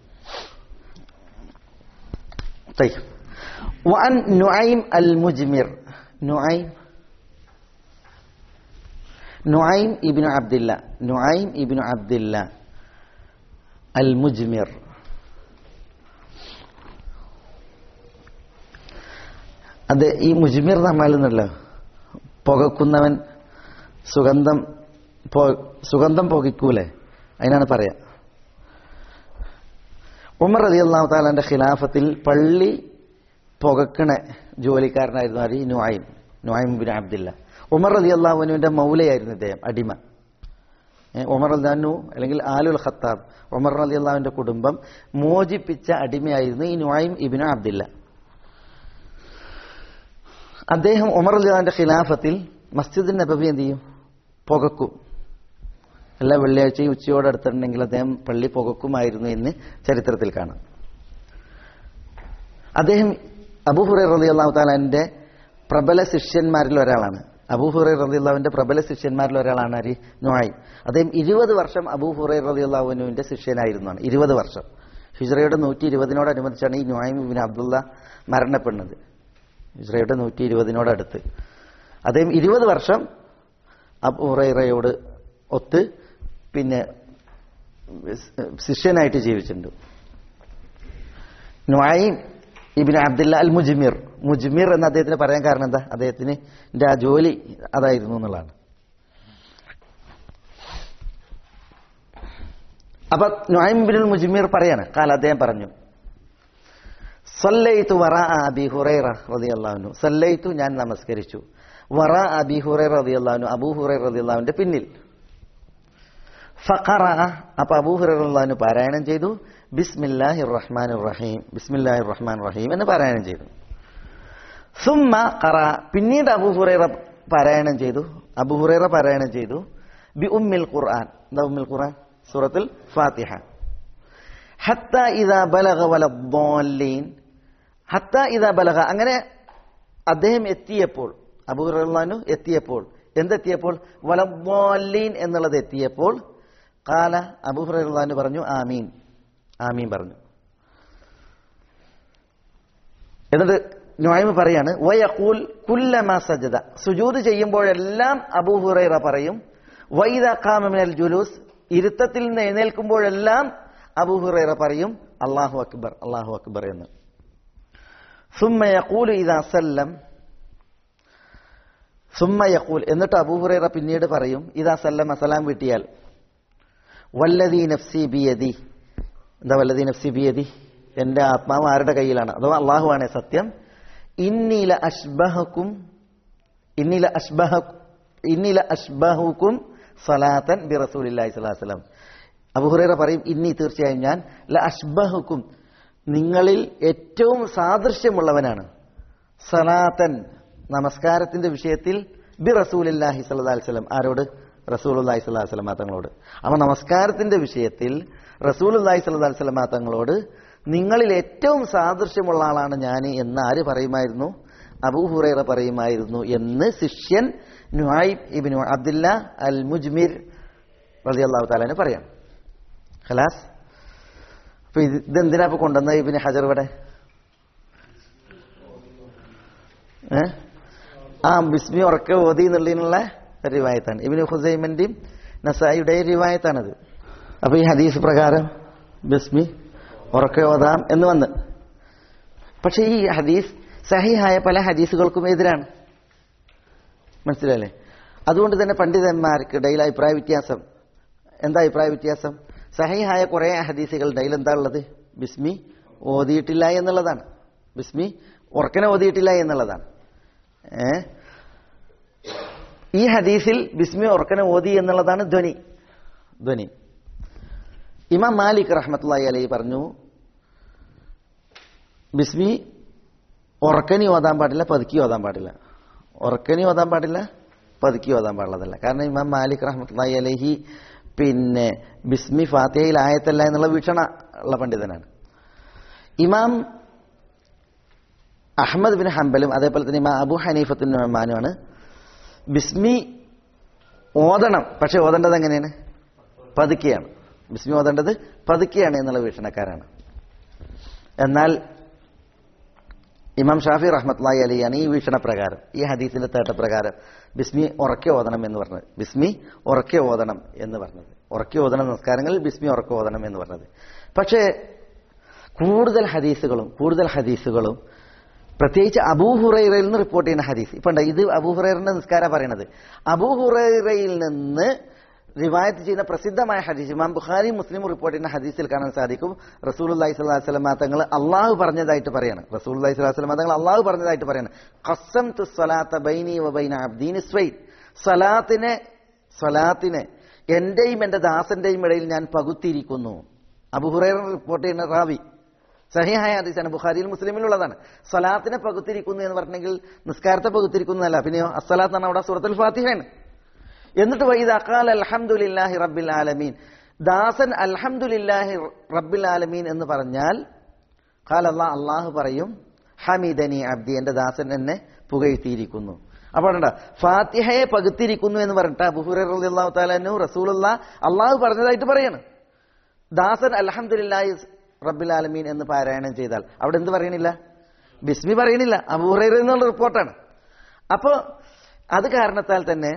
طيب وعن نعيم المجمر نعيم نعيم ابن عبد الله نعيم ابن عبد الله അൽ മുജ്മിർ അത് ഈ മുജ്മിർ നമ്മളെന്നല്ലോ പുകക്കുന്നവൻ സുഗന്ധം പോ- സുഗന്ധം പുകയ്ക്കൂലേ അതിനാണ് പറയാ ഉമർ അലി അള്ളാഹു താലാന്റെ ഖിലാഫത്തിൽ പള്ളി പുകക്കണ ജോലിക്കാരനായിരുന്നു ആര് Nuaym Nuaym bin Abdillah Umar Ali അള്ളാഹുവിനുവിന്റെ മൗലയായിരുന്നു ഇദ്ദേഹം അടിമ ഏ, ഉമർ അല്ലാനു അല്ലെങ്കിൽ ആലുൽ ഖത്താബ് ഉമർ അലി അള്ളാഹുവിന്റെ കുടുംബം മോചിപ്പിച്ച അടിമയായിരുന്നു ഈ നുആയിം ഇബിന് അബ്ദില്ല അദ്ദേഹം ഉമർ അലി അള്ളാഹിന്റെ ഖിലാഫത്തിൽ മസ്ജിദ് നബവി എന്ത് ചെയ്യും പുകക്കും എല്ലാ വെള്ളിയാഴ്ചയും ഉച്ചയോടെ അടുത്തിട്ടുണ്ടെങ്കിൽ അദ്ദേഹം പള്ളി പുകക്കുമായിരുന്നു എന്ന് ചരിത്രത്തിൽ കാണാം അദ്ദേഹം അബൂ ഹുറൈർ റതി അള്ളാഹു താലാന്റെ പ്രബല ശിഷ്യന്മാരിൽ ഒരാളാണ് അബൂ ഹുറൈർ റതി അള്ളാഹുവിന്റെ പ്രബല ശിഷ്യന്മാരിൽ ഒരാളാണ് ആര് നുആയി അദ്ദേഹം ഇരുപത് വർഷം അബൂ ഹുറൈർ റതി അള്ളാഹുവിന്റെ ശിഷ്യനായിരുന്നാണ് ഇരുപത് വർഷം ഹിജ്റയുടെ നൂറ്റി ഇരുപതിനോടനുബന്ധിച്ചാണ് ഈ നുആയിം ബിൻ അബ്ദുള്ള മരണപ്പെടുന്നത് ഹിജ്റയുടെ നൂറ്റി ഇരുപതിനോടടുത്ത് അദ്ദേഹം ഇരുപത് വർഷം അബൂ ഹുറൈറയോട് ഒത്ത് പിന്നെ ശിഷ്യനായിട്ട് ജീവിച്ചിട്ടുണ്ട് നുആയിം ഇബിൻ അബ്ദുല്ല അൽ മുജ്മിർ മുജ്മിർ എന്ന് അദ്ദേഹത്തിന് പറയാൻ കാരണം എന്താ അദ്ദേഹത്തിന് ന്റെ ആ ജോലി അതായിരുന്നു എന്നുള്ളതാണ് അപ്പൊ നുആയിം ബിൻ മുജ്മിർ പറയാണ് കാല അദ്ദേഹം പറഞ്ഞു സല്ലൈത്തു വറ അബി ഹുറൈറ റളിയല്ലാഹു സല്ലൈത്തു ഞാൻ നമസ്കരിച്ചു വറ അബി ഹുറൈറ റളിയല്ലാഹു അബൂ ഹുറൈറ റളിയല്ലാഹുവിന്റെ പിന്നിൽ ഫഖറ അപ്പൊ അബൂ ഹുറൈറ റളിയല്ലാഹു പാരായണം ചെയ്തു ബിസ്മില്ലാഹിർ റഹ്മാനിർ റഹീം ബിസ്മില്ലാഹിർ റഹ്മാൻ റഹീം എന്ന് പാരായണം ചെയ്തു സുമ്മ ഖറ പിന്നീട് അബൂ ഹുറൈറ പാരായണം ചെയ്തു അബൂ ഹുറൈറ പാരായണം ചെയ്തു ബി ഉമ്മിൽ ഖുർആൻ എന്താ ഉമ്മിൽ ഖുർആൻ സൂറത്തുൽ ഫാത്തിഹ ഹത്ത ഇദാ ബലഗ വലദ്ദാലീൻ ഹത്ത ഇദാ ബലഗ അങ്ങനെ അദ്ദേഹം എത്തിയപ്പോൾ അബൂ ഹുറൈറ എത്തിയപ്പോൾ എന്തെത്തിയപ്പോൾ വലദ്ദാലീൻ എന്നുള്ളത് എത്തിയപ്പോൾ കാല അബൂ ഹുറൈറ പറഞ്ഞു ആമീൻ ആമീൻ പറഞ്ഞു എന്നിട്ട് നോയ്മ പറയാണ് വയഖൂൽ കുല്ലമ സജദ സുജൂദ് ചെയ്യുമ്പോഴെല്ലാം അബൂ ഹുറൈറ പറയും വൈദ ഖാമമിനൽ ജുലൂസ് ഇരുത്തത്തിൽ നിന്ന് എഴുന്നേൽക്കുമ്പോഴെല്ലാം അബൂ ഹുറൈറ പറയും അള്ളാഹു അക്ബർ അള്ളാഹു അക്ബർ എന്ന് സുമ്മ യഖൂലു ഇദാ സല്ലം സുമ്മ യഖൂൽ എന്നിട്ട് അബൂ ഹുറൈറ പിന്നീട് പറയും ഇദാ സല്ലം അസലാം വീട്ടിയാൽ വല്ലദീ നഫ്സി ബിയദി എന്താ വല്ലദീ നഫ്സി ബിയദി എന്റെ ആത്മാവ് ആരുടെ കയ്യിലാണ് അഥവാ അള്ളാഹുവാണ് സത്യം ഇന്നീല അഷ്ബഹക്കും ഇന്നീല അഷ്ബഹ ഇന്നീല അഷ്ബഹുക്കും സലാത്തൻ ബി റസൂലില്ലാഹി സ്വലാഹു വസ്ലം അബുഹുറൈറ പറയും ഇന്നി തീർച്ചയായും ഞാൻ ല അഷ്ബഹുക്കും നിങ്ങളിൽ ഏറ്റവും സാദൃശ്യമുള്ളവനാണ് സലാത്തൻ നമസ്കാരത്തിന്റെ വിഷയത്തിൽ ബി റസൂലില്ലാഹി സ്വല്ലല്ലാഹി അലൈഹി വസല്ലം ആരോട് റസൂലുള്ളാഹി സ്വല്ലല്ലാഹി അലൈഹി വസല്ലം തങ്ങളോട് അപ്പൊ നമസ്കാരത്തിന്റെ വിഷയത്തിൽ റസൂലുള്ളാഹി സ്വല്ലല്ലാഹി അലൈഹി വസല്ലം തങ്ങളോട് നിങ്ങളിൽ ഏറ്റവും സാദൃശ്യമുള്ള ആളാണ് ഞാൻ എന്ന് ആര് പറയുമായിരുന്നു അബൂ ഹുറൈറ പറയുമായിരുന്നു എന്ന് ശിഷ്യൻ നുഹൈബ് ഇബ്നു അബ്ദുല്ല അൽ മുജ്മിർ റളിയല്ലാഹു തആലാന് പറയാം ഖലാസ് അപ്പൊ ഇത് ഇതെന്തിനാ ഇപ്പൊ കൊണ്ടുവന്നത് ഇബിന് ഹജർ ഇവിടെ ഏ ആ ബിസ്മി ഉറക്കെ ഓതി എന്നുള്ളതിനുള്ള റിവായത്താണ് ഇബിന് ഹുസൈമന്റെയും നസായിയുടെയും റിവായത്താണത് അപ്പൊ ഈ ഹദീസ് പ്രകാരം ബിസ്മി ഉറക്കെ ഓതാം എന്ന് വന്ന് പക്ഷെ ഈ ഹദീസ് സഹിഹായ പല ഹദീസുകൾക്കും എതിരാണ് മനസ്സിലല്ലേ അതുകൊണ്ട് തന്നെ പണ്ഡിതന്മാർക്കിടയിൽ അഭിപ്രായ വ്യത്യാസം എന്താ അഭിപ്രായ വ്യത്യാസം സഹിഹായ കുറെ ഹദീസുകളുടെ ഇടയിൽ എന്താ ഉള്ളത് ബിസ്മി ഓതിയിട്ടില്ല എന്നുള്ളതാണ് ബിസ്മി ഉറക്കനെ ഓതിയിട്ടില്ല എന്നുള്ളതാണ് ഏ ഈ ഹദീസിൽ ബിസ്മി ഉറക്കനെ ഓതി എന്നുള്ളതാണ് ധ്വനി ധ്വനി ഇമാം മാലിക് റഹ്മത്തുള്ളി അലൈ പറഞ്ഞു ബിസ്മി ഉറക്കനി ഓതാൻ പാടില്ല പതുക്കി ഓതാൻ പാടില്ല ഉറക്കനി ഓതാൻ പാടില്ല പതുക്കി ഓതാൻ പാടുള്ളതല്ല കാരണം ഇമാം മാലിക് റഹ്മത്തുള്ളി അലഹി പിന്നെ ബിസ്മി ഫാത്തിഹയിൽ ആയത്തല്ല എന്നുള്ള വീക്ഷണ ഉള്ള പണ്ഡിതനാണ് ഇമാം അഹമ്മദ് ബിൻ ഹംബലും അതേപോലെ തന്നെ ഇമാം അബു ഹനീഫത്തുൻ റഹ്മാനുമാണ് ബിസ്മി ഓതണം പക്ഷെ ഓതേണ്ടത് എങ്ങനെയാണ് പതുക്കെയാണ് ബിസ്മി ഓതേണ്ടത് പതുക്കെയാണ് എന്നുള്ള വീക്ഷണക്കാരാണ് എന്നാൽ ഇമാം ഷാഫി റഹ്മത്ലായി അലിയാണ് ഈ വീക്ഷണപ്രകാരം ഈ ഹദീസിന്റെ തേട്ടപ്രകാരം ബിസ്മി ഉറക്കെ ഓതണം എന്ന് പറഞ്ഞത് ബിസ്മി ഉറക്കെ ഓതണം എന്ന് പറഞ്ഞത് ഉറക്കി ഓതണം നമസ്കാരങ്ങളിൽ ബിസ്മി ഉറക്കി ഓതണം എന്ന് പറഞ്ഞത് പക്ഷേ കൂടുതൽ ഹദീസുകളും കൂടുതൽ ഹദീസുകളും പ്രത്യേകിച്ച് അബൂഹുറൈറയിൽ നിന്ന് റിപ്പോർട്ട് ചെയ്യുന്ന ഹദീസ് ഇപ്പൊ ഉണ്ട് ഇത് അബൂഹുറൈറിന്റെ നിസ്കാരം പറയണത് അബൂഹുറൈറയിൽ നിന്ന് റിവായത്ത് ചെയ്യുന്ന പ്രസിദ്ധമായ ഹദീസ് ഇമാം ബുഖാരി മുസ്ലിം റിപ്പോർട്ട് ചെയ്യുന്ന ഹദീസിൽ കാണാൻ സാധിക്കും റസൂൽ അള്ളഹി സ്വലാഹു വസ്ലം തങ്ങൾ അള്ളാഹു പറഞ്ഞതായിട്ട് പറയാണ് റസൂൽ അള്ളഹി സ്വലാഹു വസ്ലം തങ്ങൾ അള്ളാഹു പറഞ്ഞതായിട്ട് പറയാണ് ഖസം തു സ്വലാത്ത ബൈനി വബൈന അബ്ദീൻ സ്വൈൻ സ്വലാത്തിനെ സ്വലാത്തിനെ എന്റെയും എന്റെ ദാസന്റെയും ഇടയിൽ ഞാൻ പകുത്തിയിരിക്കുന്നു അബുഹുറൈർ റിപ്പോർട്ട് ചെയ്യുന്ന റാവി സഹിഹായ ഹദീസാണ് ബുഖാരിയിൽ മുസ്ലിമിലുള്ളതാണ് സ്വലാത്തിനെ പകുത്തിരിക്കുന്നു എന്ന് പറഞ്ഞെങ്കിൽ നിസ്കാരത്തെ പകുത്തിരിക്കുന്നു അല്ല പിന്നെയോ അസ്സലാത്ത് എന്ന് അവിടെ സൂറത്തുൽ ഫാത്തിഹയാണ് എന്നിട്ട് വൈദ അക്കാൽ അൽഹംദുലില്ലാഹി റബ്ബിൽ ആലമീൻ ദാസൻ അൽഹംദുലില്ലാഹി റബ്ബിൽ ആലമീൻ എന്ന് പറഞ്ഞാൽ ഖാൽ അള്ളാഹ് അള്ളാഹു പറയും ഹമീദനി അബ്ദി എന്റെ ദാസൻ എന്നെ പുകഴ്ത്തിയിരിക്കുന്നു അപ്പോൾ ഉണ്ടോ ഫാത്തിഹയെ പകുത്തിരിക്കുന്നു എന്ന് പറഞ്ഞിട്ട് അബുഹുറ റളിയല്ലാഹു തആലാനു റസൂലുള്ള അള്ളാഹു പറഞ്ഞതായിട്ട് പറയാണ് ദാസൻ അൽഹംദുലില്ലാഹി റബ്ബിൽ ആലമീൻ എന്ന് പാരായണം ചെയ്താൽ അവിടെ എന്ത് പറയണില്ല ബിസ്മി പറയണില്ല അബൂഹുറൈറ എന്നുള്ള റിപ്പോർട്ടാണ് അപ്പോ അത് കാരണത്താൽ തന്നെ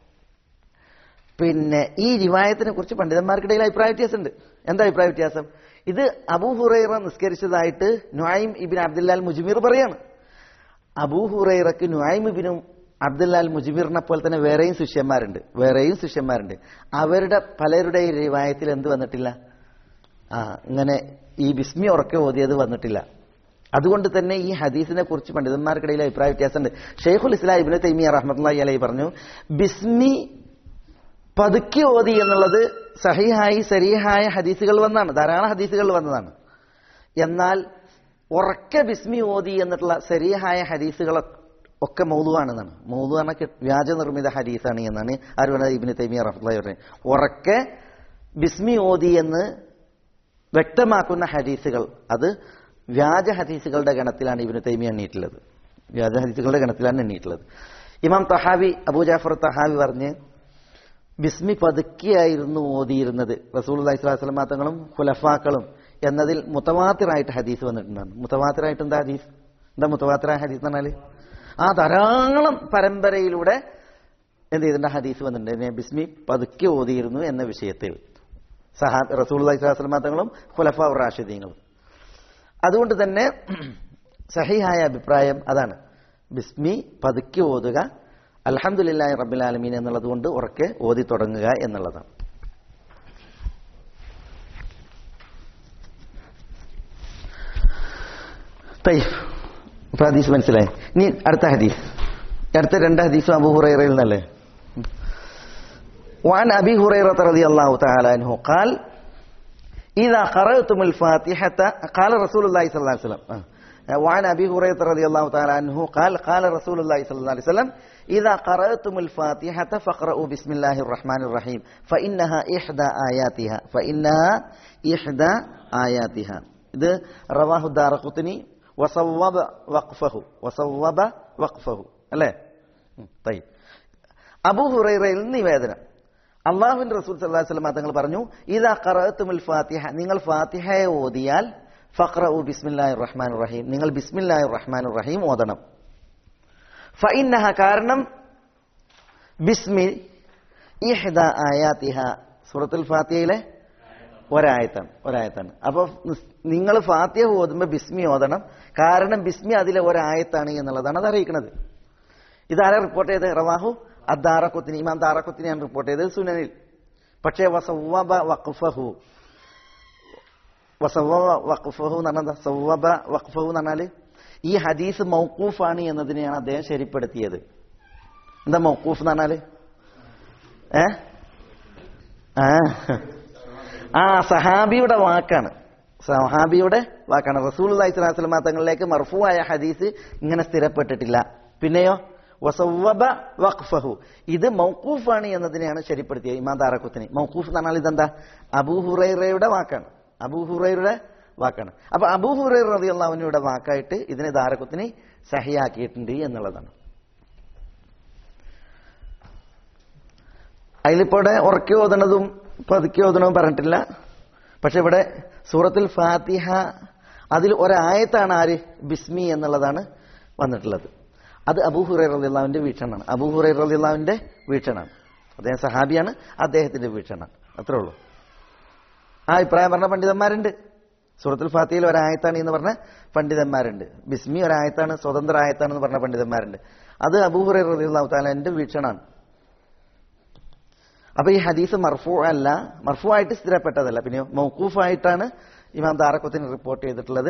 പിന്നെ ഈ റിവായത്തിനെ കുറിച്ച് പണ്ഡിതന്മാർക്കിടയിൽ അഭിപ്രായ വ്യത്യാസമുണ്ട് എന്താ അഭിപ്രായ വ്യത്യാസം ഇത് അബൂഹുറൈറ നിസ്കരിച്ചതായിട്ട് നുഐം ഇബിൻ അബ്ദുല്ലാൽ മുജ്മീർ പറയാണ് അബൂഹുറൈറക്ക് നുഐം ഇബിനും അബ്ദുല്ലാൽ മുജ്മീറിനെ പോലെ തന്നെ വേറെയും ശിഷ്യന്മാരുണ്ട് വേറെയും ശിഷ്യന്മാരുണ്ട് അവരുടെ പലരുടെയും റിവായത്തിൽ എന്ത് വന്നിട്ടില്ല ആ ഇങ്ങനെ ഈ ബിസ്മി ഉറക്കെ ഓതിയത് വന്നിട്ടില്ല അതുകൊണ്ട് തന്നെ ഈ ഹദീസിനെ കുറിച്ച് പണ്ഡിതന്മാർക്കിടയിൽ അഭിപ്രായ വ്യത്യാസമുണ്ട് ഷെയ്ഖുൽ ഇസ്ലാം ഇബിന് തൈമിയ റഹ്മത്തുള്ളി അലൈ പറഞ്ഞു ബിസ്മി പതുക്കി ഓതി എന്നുള്ളത് സഹിഹായി സരീഹായ ഹദീസുകൾ വന്നാണ് ധാരാളം ഹദീസുകൾ വന്നതാണ് എന്നാൽ ഉറക്കെ ബിസ്മി ഓതി എന്നിട്ടുള്ള സരീഹായ ഹദീസുകൾ ഒക്കെ മൗതുവാണെന്നാണ് മൗതു പറഞ്ഞാൽ വ്യാജ നിർമ്മിത ഹദീസാണ് എന്നാണ് ആര് ഇബിന് തൈമിയ റഹ്മത്തുള്ളി പറഞ്ഞത് ഉറക്കെ ബിസ്മി ഓതി എന്ന് വ്യക്തമാക്കുന്ന ഹദീസുകൾ അത് വ്യാജ ഹദീസുകളുടെ ഗണത്തിലാണ് ഇബിന് തൈമിയ എണ്ണീട്ടുള്ളത് വ്യാജ ഹദീസുകളുടെ ഗണത്തിലാണ് എണ്ണീട്ടുള്ളത് ഇമാം തഹാവി അബൂജാഫർ തഹാവി പറഞ്ഞ് ബിസ്മി പതുക്കിയായിരുന്നു ഓതിയിരുന്നത് റസൂൽ അലൈഹിസ്ലാം തങ്ങളും ഖുലഫാക്കളും എന്നതിൽ മുത്തവാത്തിറായിട്ട് ഹദീസ് വന്നിട്ടുണ്ടാണ് മുത്തവാത്തിറായിട്ട് എന്താ ഹദീസ് എന്താ മുത്തവാത്തിറായ ഹദീസ് എന്ന് പറഞ്ഞാല് ആ ധാരാളം പരമ്പരയിലൂടെ എന്ത് ചെയ്തിട്ടുണ്ട് ഹദീസ് വന്നിട്ടുണ്ട് ബിസ്മി പതുക്കി ഓതിയിരുന്നു എന്ന വിഷയത്തിൽ സഹാ റസൂൽ അലൈഹിസ്ലാം തങ്ങളും ഖുലഫ റാഷിദീങ്ങളും അതുകൊണ്ട് തന്നെ സഹിഹായ അഭിപ്രായം അതാണ് ബിസ്മി പതുക്കി ഓതുക അൽഹംദുലില്ലാഹി റബ്ബിൽ ആലമീൻ എന്നുള്ളത് കൊണ്ട് ഉറക്കെ ഓതി തുടങ്ങുക എന്നുള്ളതാണ് തയ്യ് ഇപ്പൊ ഹദീസ് മനസ്സിലായി ഇനി അടുത്ത ഹദീസ് അടുത്ത രണ്ട് ഹദീസും അബു ഹുറൈറയിൽ നിന്നല്ലേ وعن أبي هريرة رضي الله تعالى عنه قال إذا قرأتم الفاتحة قال رسول الله صلى الله عليه وسلم وعن أبي هريرة رضي الله تعالى عنه قال قال رسول الله صلى الله عليه وسلم إذا قرأتم الفاتحة فاقرأوا بسم الله الرحمن الرحيم فإنها إحدى آياتها فإنها إحدى آياتها ഇത് റവാഹു ദാറഖുത്തിനി വസവബ വഖഫഹു വസവബ വഖഫഹു അല്ലേ തൈ അബൂ ഹുറൈറയിൽ നിവേദനം അള്ളാഹുവിന്റെ റസൂൽ സല്ലല്ലാഹു അലൈഹി വസല്ലം തങ്ങൾ പറഞ്ഞു ഇദാ ഖറഅതുൽ ഫാത്തിഹ നിങ്ങൾ ഫാത്തിഹയെ ഓതിയാൽ ഫഖ്റഉ ബിസ്മില്ലാഹിർ റഹ്മാനിർ റഹീം നിങ്ങൾ ബിസ്മില്ലാഹിർ റഹ്മാനിർ റഹീം ഓതണം ഫഇന്നഹ കാരണം ബിസ്മി ഇഹ്ദ ആയാതിഹ സൂറത്തുൽ ഫാത്തിഹയിലെ ഒരായത്താണ് ഒരായത്താണ് അപ്പൊ നിങ്ങൾ ഫാത്തിഹ ഓതുമ്പോൾ ബിസ്മി ഓതണം കാരണം ബിസ്മി അതിലെ ഒരായത്താണ് എന്നുള്ളതാണ് അത് അറിയിക്കുന്നത് ഇതാരെ റിപ്പോർട്ട് ചെയ്ത് റവാഹു അദ്ദാറക്കുത്തിന് ഇമാം ദാറക്കുത്തിനെയാണ് റിപ്പോർട്ട് ചെയ്തത് സുനനിൽ പക്ഷേ വസവ്വബ വഖഫഹു വസവ്വബ വഖഫഹു എന്ന് പറഞ്ഞാൽ സവ്വബ വഖഫഹു എന്ന് പറഞ്ഞാൽ ഈ ഹദീസ് മൗക്കൂഫാണ് എന്നതിനെയാണ് അദ്ദേഹം ശരിപ്പെടുത്തിയത് എന്താ മൗക്കൂഫ് എന്ന് പറഞ്ഞാല് ഏ ആ ആ സഹാബിയുടെ വാക്കാണ് സഹാബിയുടെ വാക്കാണ് റസൂൽ അലൈഹിസ്ലാം തങ്ങളിലേക്ക് മർഫുവായ ഹദീസ് ഇങ്ങനെ സ്ഥിരപ്പെട്ടിട്ടില്ല പിന്നെയോ വസവബ വഖഫഹു ഇത് മൗക്കൂഫാണ് എന്നതിനെയാണ് ശരിപ്പെടുത്തിയത് ഇമാം താറക്കുത്തിന് മൗക്കൂഫ് എന്ന് പറഞ്ഞാൽ ഇതെന്താ അബൂഹുറൈറയുടെ വാക്കാണ് അബൂഹുറൈറയുടെ വാക്കാണ് അപ്പൊ അബൂഹുറൈർ റളിയല്ലാഹുവിന്റെ വാക്കായിട്ട് ഇതിനെ താറക്കുത്തിന് സഹിയാക്കിയിട്ടുണ്ട് എന്നുള്ളതാണ് അതിലിപ്പോടെ ഉറക്കി ഓതണതും പതുക്കി ഓതണതും പറഞ്ഞിട്ടില്ല പക്ഷെ ഇവിടെ സൂറത്തുൽ ഫാത്തിഹ അതിൽ ഒരായത്താണ് ആര് ബിസ്മി എന്നുള്ളതാണ് വന്നിട്ടുള്ളത് അത് അബൂഹുറൈർ റളിയല്ലാഹുവിന്റെ വീക്ഷണമാണ് അബൂഹുറൈർ റളിയല്ലാഹുവിന്റെ വീക്ഷണമാണ് അദ്ദേഹം സഹാബിയാണ് അദ്ദേഹത്തിന്റെ വീക്ഷണമാണ് അത്രേ ഉള്ളൂ ആ അഭിപ്രായം പറഞ്ഞ പണ്ഡിതന്മാരുണ്ട് സൂറത്തുൽ ഫാത്തിയിൽ ഒരായത്താണ് എന്ന് പറഞ്ഞ പണ്ഡിതന്മാരുണ്ട് ബിസ്മി ഒരായത്താണ് സ്വതന്ത്ര ആയത്താണെന്ന് പറഞ്ഞ പണ്ഡിതന്മാരുണ്ട് അത് അബൂഹുറ റളിയല്ലാഹു തആല എന്റെ വീക്ഷണമാണ് അപ്പൊ ഈ ഹദീസ് മർഫു അല്ല മർഫു ആയിട്ട് സ്ഥിരപ്പെട്ടതല്ല പിന്നെ മൗക്കൂഫായിട്ടാണ് ഇമാം ദാറക്കുത്തിന് റിപ്പോർട്ട് ചെയ്തിട്ടുള്ളത്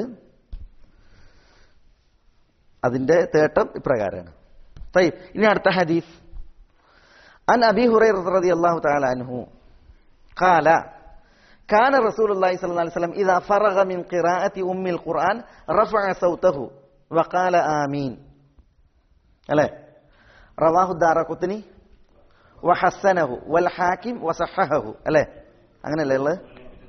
അതിന്റെ തേട്ടം ഇപ്രകാരമാണ് طيب ഇനി അടുത്ത ഹദീസ് عن أبي هريرة رضي الله تعالى عنه قال كان رسول الله صلى الله عليه وسلم إذا فرغ من قراءة أم القرآن رفع صوته وقال آمين അല്ലേ റവാഹു ദാറഖുത്നി വഹസനഹു വൽ ഹാക്കിം വസഹഹു അല്ലേ അങ്ങനെയല്ലേ ഉള്ളത്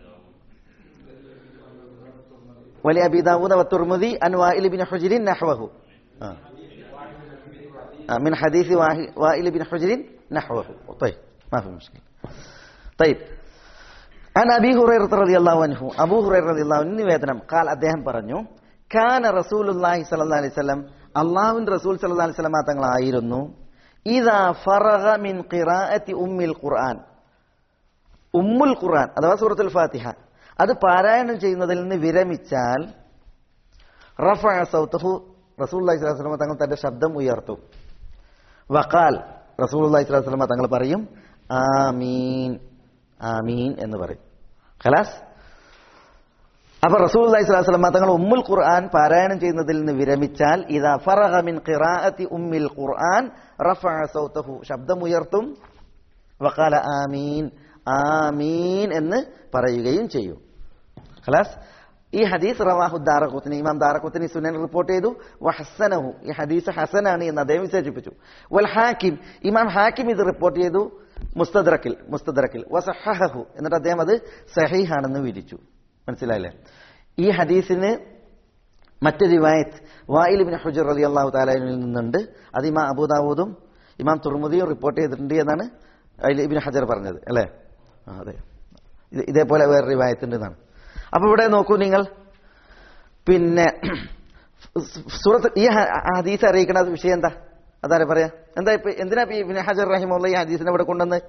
വലി അബി ദാവൂദ വത്തുർമുദി അൻ വാഇൽ ബിൻ ഹുജ്രിൻ നഹ്വഹു ആ آه، من حديث واهي- وائل بن حجر نحوه طيب ما في مشكلة طيب عن أبي هريرة رضي الله عنه أبو هريرة رضي الله عنه നിവേദനം قال അദ്ദേഹം പറഞ്ഞു كان رسول الله صلى الله عليه وسلم അള്ളാഹുവിന്റെ റസൂൽ സല്ലല്ലാഹു അലൈഹി വസല്ലമ തങ്ങളായിരുന്നു ഇദാ ഫറഗ മിൻ ഖിറാഅത്തി ഉമ്മിൽ ഖുർആൻ ഉമ്മുൽ ഖുർആൻ അഥവാ സൂറത്തുൽ ഫാത്തിഹ അത് പാരായണം ചെയ്യുന്നതിൽ നിന്ന് വിരമിച്ചാൽ റഫഅ സൗതഹു റസൂലുള്ളാഹി സ്വല്ലല്ലാഹു അലൈഹി വസല്ലമ തങ്ങൾ തന്റെ ശബ്ദം ഉയർത്തും വഖാൽ റസൂലുള്ളാഹി സ്വല്ലല്ലാഹു അലൈഹി വസല്ലമ തങ്ങൾ പറയും ആമീൻ ആമീൻ എന്ന് പറയും ഖലാസ് അപ്പൊ റസൂലുള്ളാഹി സ്വല്ലല്ലാഹു അലൈഹി വസല്ലമ തങ്ങൾ ഉമ്മുൽ ഖുർആൻ പാരായണം ചെയ്യുന്നതിൽ നിന്ന് വിരമിച്ചാൽ ഇദാ ഫറഗ മിൻ ഖിറാഅത്തി ഉമ്മിൽ ഖുർആൻ റഫഅ സൗതഹു ശബ്ദം ഉയർത്തും വഖാല ആമീൻ ആമീൻ എന്ന് പറയുകയും ചെയ്യും ഖലാസ് ഈ ഹദീസ് റവാഹു ദാറഖുത്തിനി ഇമാം ദാറഖുത്തിനി സുനൻ റിപ്പോർട്ട് ചെയ്തു വഹസനഹു ഈ ഹദീസ് ഹസനാണ് എന്ന് അദ്ദേഹം വിശേഷിപ്പിച്ചു വൽ ഹാക്കിം ഇമാം ഹാക്കിം ഇത് റിപ്പോർട്ട് ചെയ്തു മുസ്തദ്രക്കിൽ മുസ്തദ്രക്കിൽ വസഹഹു എന്നിട്ട് അദ്ദേഹം അത് സഹീഹാണെന്ന് വിരിച്ചു മനസ്സിലായില്ലേ ഈ ഹദീസിന് മറ്റു റിവായത്ത് വായിൽ ബിൻ ഹുജർ റലി അള്ളാഹു താലാനിൽ നിന്നുണ്ട് അത് ഇമാം അബൂദാവൂദും ഇമാം തുർമുദിയും റിപ്പോർട്ട് ചെയ്തിട്ടുണ്ട് എന്നാണ് അതിൽ ഇബിൻ ഹജർ പറഞ്ഞത് അല്ലേ ആ, അതെ ഇത് ഇതേപോലെ വേറെ റിവായത്തുണ്ട് എന്നാണ് അപ്പൊ ഇവിടെ നോക്കൂ നിങ്ങൾ പിന്നെ സൂറത്ത് ഈ ഹ- ഹദീസ് അറിയിക്കുന്ന വിഷയം എന്താ അതാരെ പറയാ എന്താ ഇപ്പൊ എന്തിനാ ഇപ്പൊ ഈ ഇബ്നു ഹജർ റഹിമുള്ള ഈ ഹദീസിനെ ഇവിടെ കൊണ്ടുവന്ന്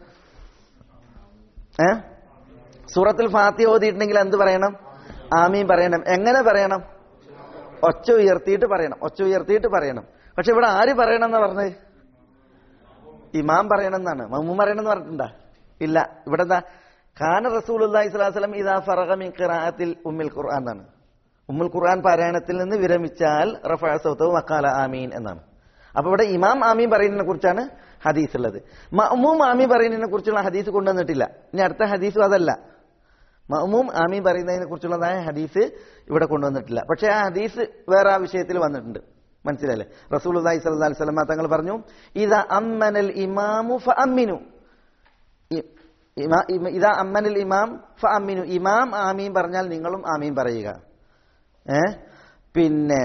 ഏ സൂറത്തിൽ ഫാത്തി ഓതിയിട്ടുണ്ടെങ്കിൽ എന്ത് പറയണം ആമീൻ പറയണം എങ്ങനെ പറയണം ഒച്ച ഉയർത്തിയിട്ട് പറയണം ഒച്ച ഉയർത്തിയിട്ട് പറയണം പക്ഷെ ഇവിടെ ആര് പറയണം എന്നാ പറഞ്ഞത് ഇമാം പറയണം എന്നാണ് മമ്മൂം പറയണം എന്ന് പറഞ്ഞിട്ടുണ്ടാ ഇല്ല ഇവിടെ എന്താ ഖാന റസൂൽ അള്ളാഹിസ്ലാം ഇതാ ഫറഗ മിൻ ഖിറാഅത്തിൽ ഉമ്മിൽ ഖുർആൻ എന്നാണ് ഉമ്മുൽ ഖുർആൻ പാരായണത്തിൽ നിന്ന് വിരമിച്ചാൽ റഫഅ സൗതഹു വഖാല ആമീൻ എന്നാണ് അപ്പൊ ഇവിടെ ഇമാം ആമീൻ പറയുന്നതിനെ കുറിച്ചാണ് ഹദീസ് ഉള്ളത് മഅ്മൂം ആമീൻ പറയുന്നതിനെ കുറിച്ചുള്ള ഹദീസ് കൊണ്ടുവന്നിട്ടില്ല ഇനി അടുത്ത ഹദീസും അതല്ല മഅ്മൂം ആമീൻ പറയുന്നതിനെ കുറിച്ചുള്ളതായ ഹദീസ് ഇവിടെ കൊണ്ടുവന്നിട്ടില്ല പക്ഷേ ആ ഹദീസ് വേറെ ആ വിഷയത്തിൽ വന്നിട്ടുണ്ട് മനസ്സിലല്ലേ റസൂൽ അലൈഹി സ്വല്ലല്ലാഹി അലൈഹി വസല്ലമ തങ്ങൾ പറഞ്ഞു ഇദാ അമ്മനൽ ഇമാമു ഫഅമ്മിനു ഇ- ഇമാ- ഇമ- ഇദാ അമ്മനൽ ഇമാം ഫഅമ്മിനു ഇമാം ആമീൻ പറഞ്ഞാൽ നിങ്ങളും ആമീൻ പറയുക ഏ പിന്നെ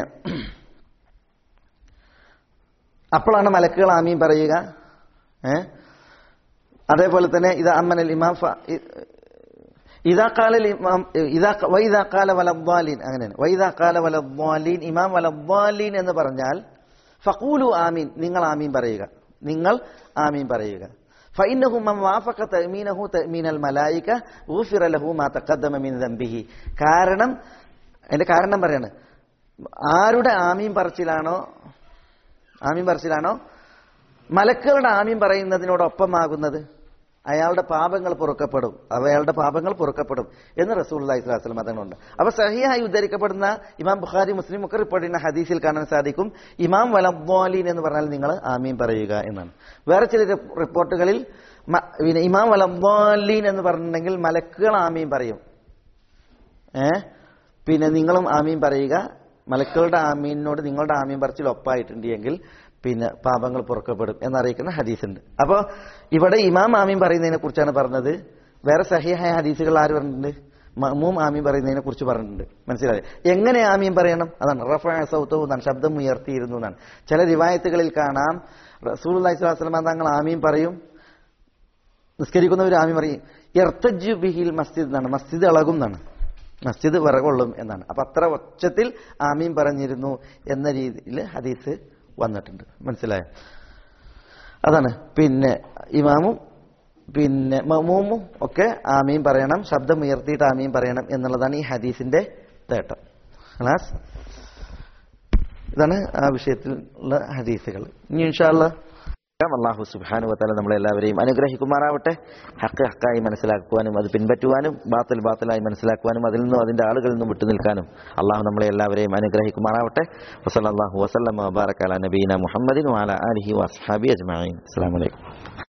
അപ്പോഴാണ് മലക്കുകൾ ആമീൻ പറയുക ഏ അതേപോലെ തന്നെ ഇത് അമ്മനൽ ഇമാം ഫ- ഇ- ഇതാ കാല ഇമാം ഇതാ വൈദാ കാല വലദ്വാലീൻ അങ്ങനെയാണ് വൈദാ കാല വലദ്വാലീൻ ഇമാം വലദ്വാലീൻ എന്ന് പറഞ്ഞാൽ ഫഖൂലു ആമീൻ നിങ്ങൾ ആമീൻ പറയുക നിങ്ങൾ ആമീൻ പറയുക فإنه من وافق تأمينه تأمين الملائكة غفر له ما تقدم من ذنبه കാരണം അതിന്റെ കാരണം പറയാണ് ആരുടെ ആമീൻ പറച്ചിലാണോ ആമീൻ പറച്ചിലാണോ മലക്കുകളുടെ ആമീൻ പറയുന്നതിനോടൊപ്പമാകുന്നത് അയാളുടെ പാപങ്ങൾ പൊറുക്കപ്പെടും അയാളുടെ പാപങ്ങൾ പൊറുക്കപ്പെടും എന്ന് റസൂൽ അള്ളാഹിസ്ലാസ്ലം അതുകൊണ്ട് അപ്പൊ സഹിയായി ഉദ്ധരിക്കപ്പെടുന്ന ഇമാം ബുഖാരി മുസ്ലിം ഒക്കെ റിപ്പോർട്ട് ചെയ്യുന്ന ഹദീസിൽ കാണാൻ സാധിക്കും ഇമാം വലദ്വാലീൻ എന്ന് പറഞ്ഞാൽ നിങ്ങൾ ആമീൻ പറയുക എന്നാണ് വേറെ ചില റി- റിപ്പോർട്ടുകളിൽ മ- പിന്നെ ഇമാം വലദ്വാലീൻ എന്ന് പറഞ്ഞിട്ടുണ്ടെങ്കിൽ മലക്കുകൾ ആമീൻ പറയും ഏ പിന്നെ നിങ്ങളും ആമീൻ പറയുക മലക്കളുടെ ആമീനോട് നിങ്ങളുടെ ആമീൻ പറച്ചിൽ ഒപ്പായിട്ടുണ്ട് എങ്കിൽ പിന്നെ പാപങ്ങൾ പുറക്കപ്പെടും എന്നറിയിക്കുന്ന ഹദീസ് ഉണ്ട് അപ്പോൾ ഇവിടെ ഇമാം ആമീൻ പറയുന്നതിനെ കുറിച്ചാണ് പറഞ്ഞത് വേറെ സഹിഹായ ഹദീസുകൾ ആര് പറഞ്ഞിട്ടുണ്ട് മഹ്മൂം ആമീൻ പറയുന്നതിനെ കുറിച്ച് പറഞ്ഞിട്ടുണ്ട് മനസ്സിലായി എങ്ങനെ ആമീൻ പറയണം അതാണ് റഫ സൗത്തവും എന്നാണ് ശബ്ദം ഉയർത്തിയിരുന്നു എന്നാണ് ചില റിവായത്തുകളിൽ കാണാം റസൂൽ അലൈഹി സ്വലാസ്ലമ തങ്ങൾ ആമീൻ പറയും നിസ്കരിക്കുന്നവർ ആമി പറയും എർത്തജു ബിഹിൽ മസ്ജിദ് എന്നാണ് മസ്ജിദ് ഇളകും എന്നാണ് മസ്ജിദ് വിറകൊള്ളും എന്നാണ് അപ്പൊ അത്ര ഒച്ചത്തിൽ ആമീൻ പറഞ്ഞിരുന്നു എന്ന രീതിയിൽ ഹദീസ് വന്നിട്ടുണ്ട് മനസ്സിലായോ അതാണ് പിന്നെ ഇമാമും പിന്നെ മമൂമും ഒക്കെ ആമീൻ പറയണം ശബ്ദം ഉയർത്തിയിട്ട് ആമീൻ പറയണം എന്നുള്ളതാണ് ഈ ഹദീസിന്റെ തേട്ടം ഖലാസ് ഇതാണ് ആ വിഷയത്തിൽ ഉള്ള ഹദീസുകൾ ഇനി ഇൻഷാല്ല അള്ളാഹു സുബാനു വത്താല നമ്മളെല്ലാവരെയും അനുഗ്രഹിക്കുമാറാവട്ടെ ഹക്ക് ഹക്കായി മനസ്സിലാക്കുവാനും അത് പിൻപറ്റുവാനും ബാത്തിൽ ബാത്തിലായി മനസ്സിലാക്കുവാനും അതിൽ നിന്നും അതിന്റെ ആളുകളിൽ നിന്നും വിട്ടുനിൽക്കാനും അള്ളാഹു നമ്മളെ എല്ലാവരെയും അനുഗ്രഹിക്കുമാറാവട്ടെ വസല്ലാഹു വസ്ലം വബാറക്കാല നബീന മുഹമ്മദിൻ വാല അലഹി വസ്ഹാബി അജ്മാൻ അസ്സാം വലൈക്കും